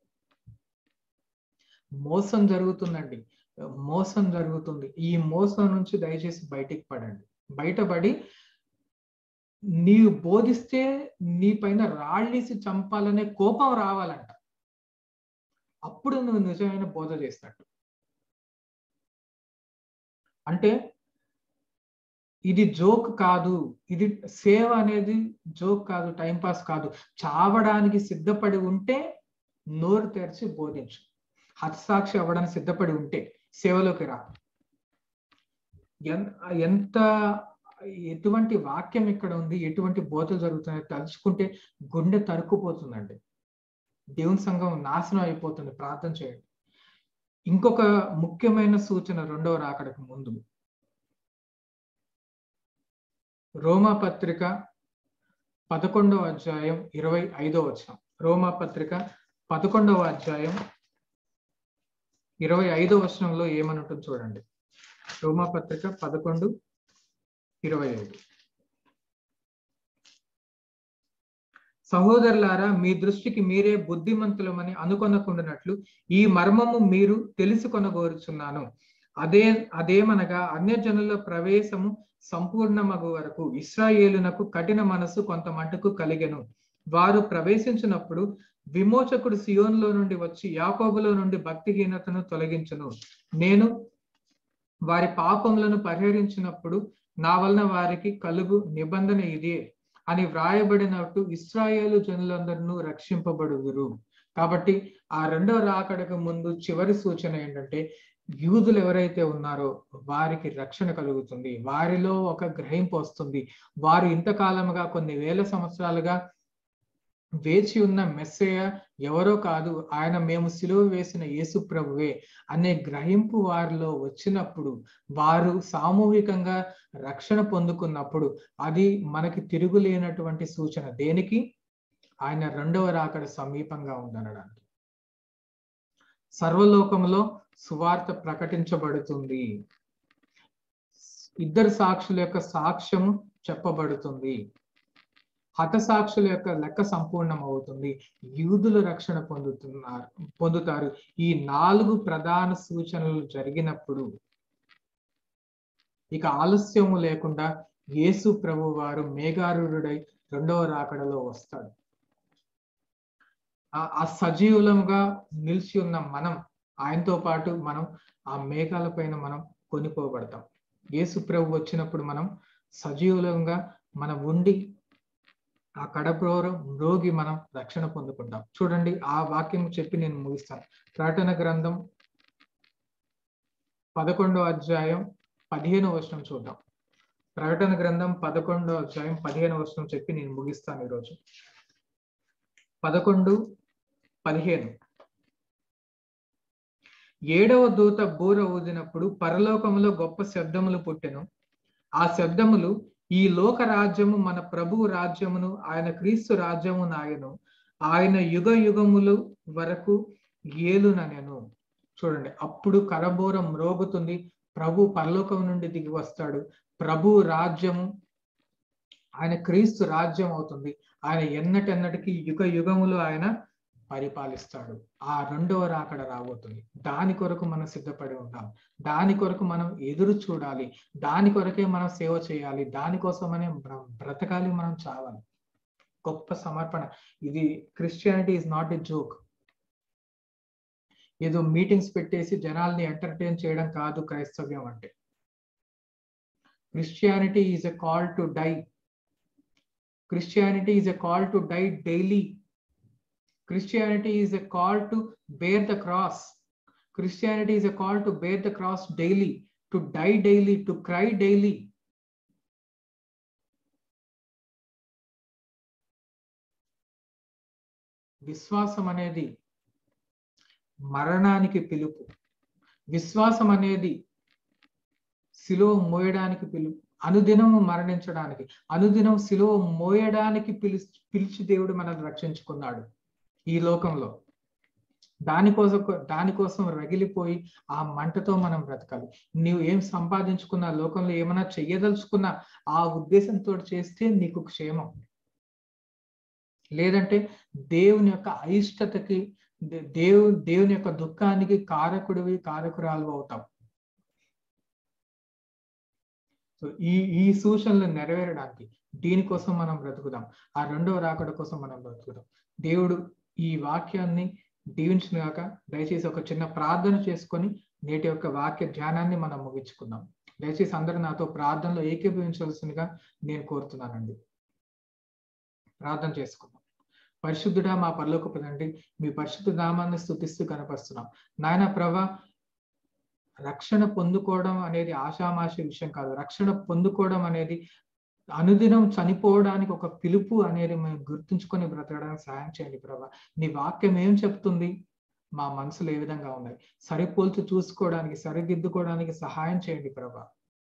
మోసం జరుగుతుందండి మోసం జరుగుతుంది ఈ మోసం నుంచి దయచేసి బయటికి పడండి బయటపడి నీవు బోధిస్తే నీ పైన రాళ్ళేసి చంపాలనే కోపం రావాలంట అప్పుడు నువ్వు నిజమైన బోధ చేసినట్టు అంటే ఇది జోక్ కాదు ఇది సేవ అనేది జోక్ కాదు టైంపాస్ కాదు చావడానికి సిద్ధపడి ఉంటే నోరు తెరిచి బోధించు హతసాక్షి అవ్వడానికి సిద్ధపడి ఉంటే సేవలోకి రా ఎంత ఎటువంటి వాక్యం ఇక్కడ ఉంది ఎటువంటి బోధలు జరుగుతున్నాయి తలుచుకుంటే గుండె తరుక్కుపోతుందండి దేవుని సంఘం నాశనం అయిపోతుంది ప్రార్థన చేయండి ఇంకొక ముఖ్యమైన సూచన రెండవ రాకడకు ముందు రోమా పత్రిక పదకొండవ అధ్యాయం ఇరవై ఐదో వచనం రోమా పత్రిక పదకొండవ అధ్యాయం ఇరవై ఐదో వచనంలో ఏమనుంటుంది చూడండి రోమా పత్రిక పదకొండు ఇరవై ఐదు సహోదరులారా మీ దృష్టికి మీరే బుద్ధిమంతులమని అనుకొనకుండానట్లు ఈ మర్మము మీరు తెలుసుకొనగోరుచున్నాను అదే అదేమనగా అన్యజనుల ప్రవేశము సంపూర్ణమగు వరకు ఇస్రాయేలునకు కఠిన మనసు కొంత మటుకు కలిగెను వారు ప్రవేశించినప్పుడు విమోచకుడు సియోన్లో నుండి వచ్చి యాకోబులో నుండి భక్తిహీనతను తొలగించును నేను వారి పాపములను పరిహరించినప్పుడు నా వలన వారికి కలుగు నిబంధన ఇదే అని వ్రాయబడినట్టు ఇస్రాయేలు జనులందరినూ రక్షింపబడుదురు కాబట్టి ఆ రెండో రాకడకు ముందు చివరి సూచన ఏంటంటే యూదులు ఎవరైతే ఉన్నారో వారికి రక్షణ కలుగుతుంది వారిలో ఒక గ్రహింపు వస్తుంది వారు ఇంతకాలముగా కొన్ని వేల సంవత్సరాలుగా వేచి ఉన్న మెస్సయ ఎవరో కాదు ఆయన మేము సిలువ వేసిన యేసు ప్రభువే అనే గ్రహింపు వారిలో వచ్చినప్పుడు వారు సామూహికంగా రక్షణ పొందుకున్నప్పుడు అది మనకి తిరుగులేనటువంటి సూచన దేనికి ఆయన రెండవ రాకడ సమీపంగా ఉందనడానికి సర్వలోకంలో సువార్త ప్రకటించబడుతుంది ఇద్దరు సాక్షుల యొక్క సాక్ష్యము చెప్పబడుతుంది హతసాక్షుల యొక్క లెక్క సంపూర్ణం అవుతుంది యూదులు రక్షణ పొందుతున్నారు పొందుతారు ఈ నాలుగు ప్రధాన సూచనలు జరిగినప్పుడు ఇక ఆలస్యము లేకుండా యేసు ప్రభు వారు మేఘారుడై రెండవ రాకడలో వస్తాడు ఆ సజీవులంగా నిలిచి ఉన్న మనం ఆయనతో పాటు మనం ఆ మేఘాల పైన మనం కొనిపోబడతాం యేసు ప్రభు వచ్చినప్పుడు మనం సజీవులంగా మనం ఉండి ఆ కడప్రోరం రోగి మనం రక్షణ పొందుకుంటాం చూడండి ఆ వాక్యం చెప్పి నేను ముగిస్తాను ప్రకటన గ్రంథం పదకొండో అధ్యాయం పదిహేను వచనం చూద్దాం ప్రకటన గ్రంథం పదకొండో అధ్యాయం పదిహేను వచనం చెప్పి నేను ముగిస్తాను ఈరోజు పదకొండు పదిహేను ఏడవ దూత బూర ఊదినప్పుడు పరలోకములో గొప్ప శబ్దములు పుట్టెను ఆ శబ్దములు ఈ లోక రాజ్యము మన ప్రభువు రాజ్యమును ఆయన క్రీస్తు రాజ్యము నాయను ఆయన యుగ యుగములు వరకు ఏలుననెను చూడండి అప్పుడు కరబోరం మ్రోగుతుంది ప్రభు పరలోకం నుండి దిగి వస్తాడు ప్రభు రాజ్యము ఆయన క్రీస్తు రాజ్యం అవుతుంది ఆయన ఎన్నటెన్నటికి యుగ యుగములు ఆయన పరిపాలిస్తాడు ఆ రెండవ రాకడ రాబోతుంది దాని కొరకు మనం సిద్ధపడి ఉంటాం దాని కొరకు మనం ఎదురు చూడాలి దాని కొరకే మనం సేవ చేయాలి దానికోసమనే మనం బ్రతకాలి మనం చావాలి గొప్ప సమర్పణ ఇది Christianity is not a joke ఏదో మీటింగ్స్ పెట్టేసి జనాల్ని ఎంటర్టైన్ చేయడం కాదు క్రైస్తవ్యం అంటే Christianity is a call to die Christianity is a call to die daily Christianity is a call to bear the cross. Christianity is a call to bear the cross daily, to die daily, to cry daily. విశ్వాసం అనేది మరణానికి పిలుపు విశ్వాసం అనేది శిలువ మోయడానికి పిలుపు అనుదినం మరణించడానికి అనుదినం శిలువ మోయడానికి పిలి పిలిచి దేవుడు మనల్ని రక్షించుకున్నాడు ఈ లోకంలో దానికోసం దానికోసం రగిలిపోయి ఆ మంటతో మనం బ్రతకాలి నీవు ఏం సంపాదించుకున్నా లోకంలో ఏమైనా చెయ్యదలుచుకున్నా ఆ ఉద్దేశంతో చేస్తే నీకు క్షేమం లేదంటే దేవుని యొక్క అయిష్టతకి దేవు దేవుని యొక్క దుఃఖానికి కారకుడివి కారకురాలు అవుతాం సో ఈ ఈ సూచనలు నెరవేరడానికి దీనికోసం మనం బ్రతుకుదాం ఆ రెండవ రాకడ కోసం మనం బ్రతుకుదాం దేవుడు ఈ వాక్యాన్ని దీవించినగాక దయచేసి ఒక చిన్న ప్రార్థన చేసుకొని నేటి యొక్క వాక్య ధ్యానాన్ని మనం ముగించుకుందాం దయచేసి అందరూ నాతో ప్రార్థనలో ఏకీభవించవలసిందిగా నేను కోరుతున్నానండి ప్రార్థన చేసుకుందాం పరిశుద్ధుడా మా పరలోకపు తండ్రి మీ పరిశుద్ధ నామాన్ని స్థుతిస్తూ కనపరుస్తున్నాం నాయన ప్రభ రక్షణ పొందుకోవడం అనేది ఆషామాష విషయం కాదు రక్షణ పొందుకోవడం అనేది అనుదినం చనిపోవడానికి ఒక పిలుపు అనేది మేము గుర్తుంచుకొని బ్రతకడానికి సహాయం చేయండి ప్రభా నీ వాక్యం ఏం చెప్తుంది మా మనసులు ఏ విధంగా ఉన్నాయి సరిపోల్చి చూసుకోవడానికి సరిదిద్దుకోవడానికి సహాయం చేయండి ప్రభా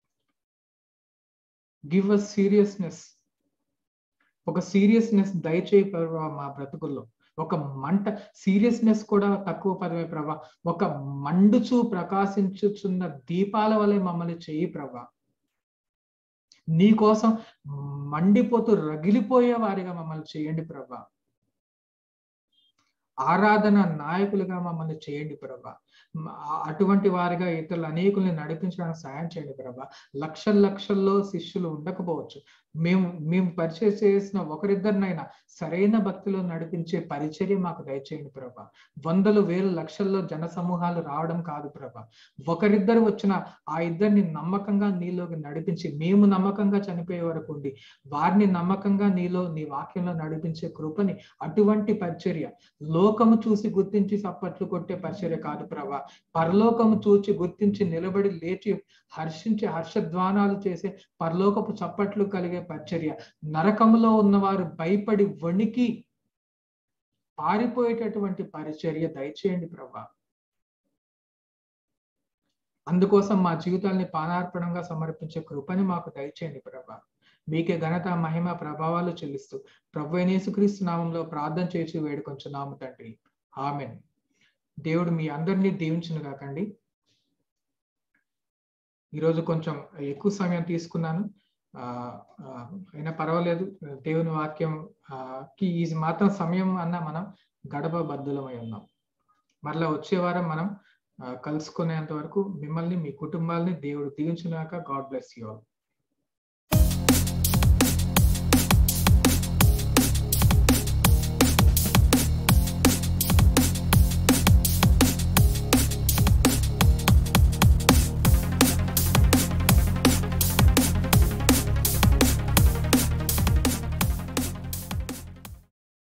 గివ్ అస్ సీరియస్నెస్ ఒక సీరియస్నెస్ దయచేయి ప్రభా మా బ్రతుకుల్లో ఒక మంట సీరియస్నెస్ కూడా తక్కువ పదమే ప్రభా ఒక మండుచు ప్రకాశించుచున్న దీపాల వలె మమ్మల్ని చెయ్యి ప్రభా నీ కోసం మండిపోతూ రగిలిపోయే వారిగా మమ్మల్ని చేయండి ప్రభా ఆరాధన నాయకులుగా మమ్మల్ని చేయండి ప్రభా అటువంటి వారిగా ఇతరులు అనేకుల్ని నడిపించడానికి సాయం చేయండి ప్రభా లక్షల లక్షల్లో శిష్యులు ఉండకపోవచ్చు మేము మేము పరిచయం చేసిన ఒకరిద్దరినైనా సరైన భక్తిలో నడిపించే పరిచర్య మాకు దయచేయండి ప్రభా వందలు వేలు లక్షల్లో జన సమూహాలు రావడం కాదు ప్రభా ఒకరిద్దరు వచ్చిన ఆ ఇద్దరిని నమ్మకంగా నీలోకి నడిపించి మేము నమ్మకంగా చనిపోయే వరకు ఉండి వారిని నమ్మకంగా నీలో నీ వాక్యంలో నడిపించే కృపని అటువంటి పరిచర్య లోకము చూసి గుర్తించి చప్పట్లు కొట్టే పరిచర్య కాదు ప్రభా పరలోకము చూచి గుర్తించి నిలబడి లేచి హర్షించి హర్షధ్వానాలు చేసే పరలోకపు చప్పట్లు కలిగే పరిచర్య నరకములో ఉన్నవారు భయపడి వణికి పారిపోయేటటువంటి పరిచర్య దయచేయండి ప్రభా అందుకోసం మా జీవితాల్ని పానార్పణంగా సమర్పించే కృపని మాకు దయచేయండి ప్రభా మీకే ఘనత మహిమ ప్రభావాలు చెల్లిస్తూ ప్రభు యేసుక్రీస్తు నామంలో ప్రార్థన చేసి వేడుకొంచున్నాము తండ్రి ఆమెన్ దేవుడు మీ అందరినీ దీవించును కాకండి ఈరోజు కొంచెం ఎక్కువ సమయం తీసుకున్నాను అయినా పర్వాలేదు దేవుని వాక్యం కి ఈ మాత్రం సమయం అన్న మనం గడప బద్దులమై ఉన్నాం మరలా వచ్చే వారం మనం కలుసుకునేంత వరకు మిమ్మల్ని మీ కుటుంబాలని దేవుడు దీవించినాక గాడ్ బ్లెస్ యూ ఆల్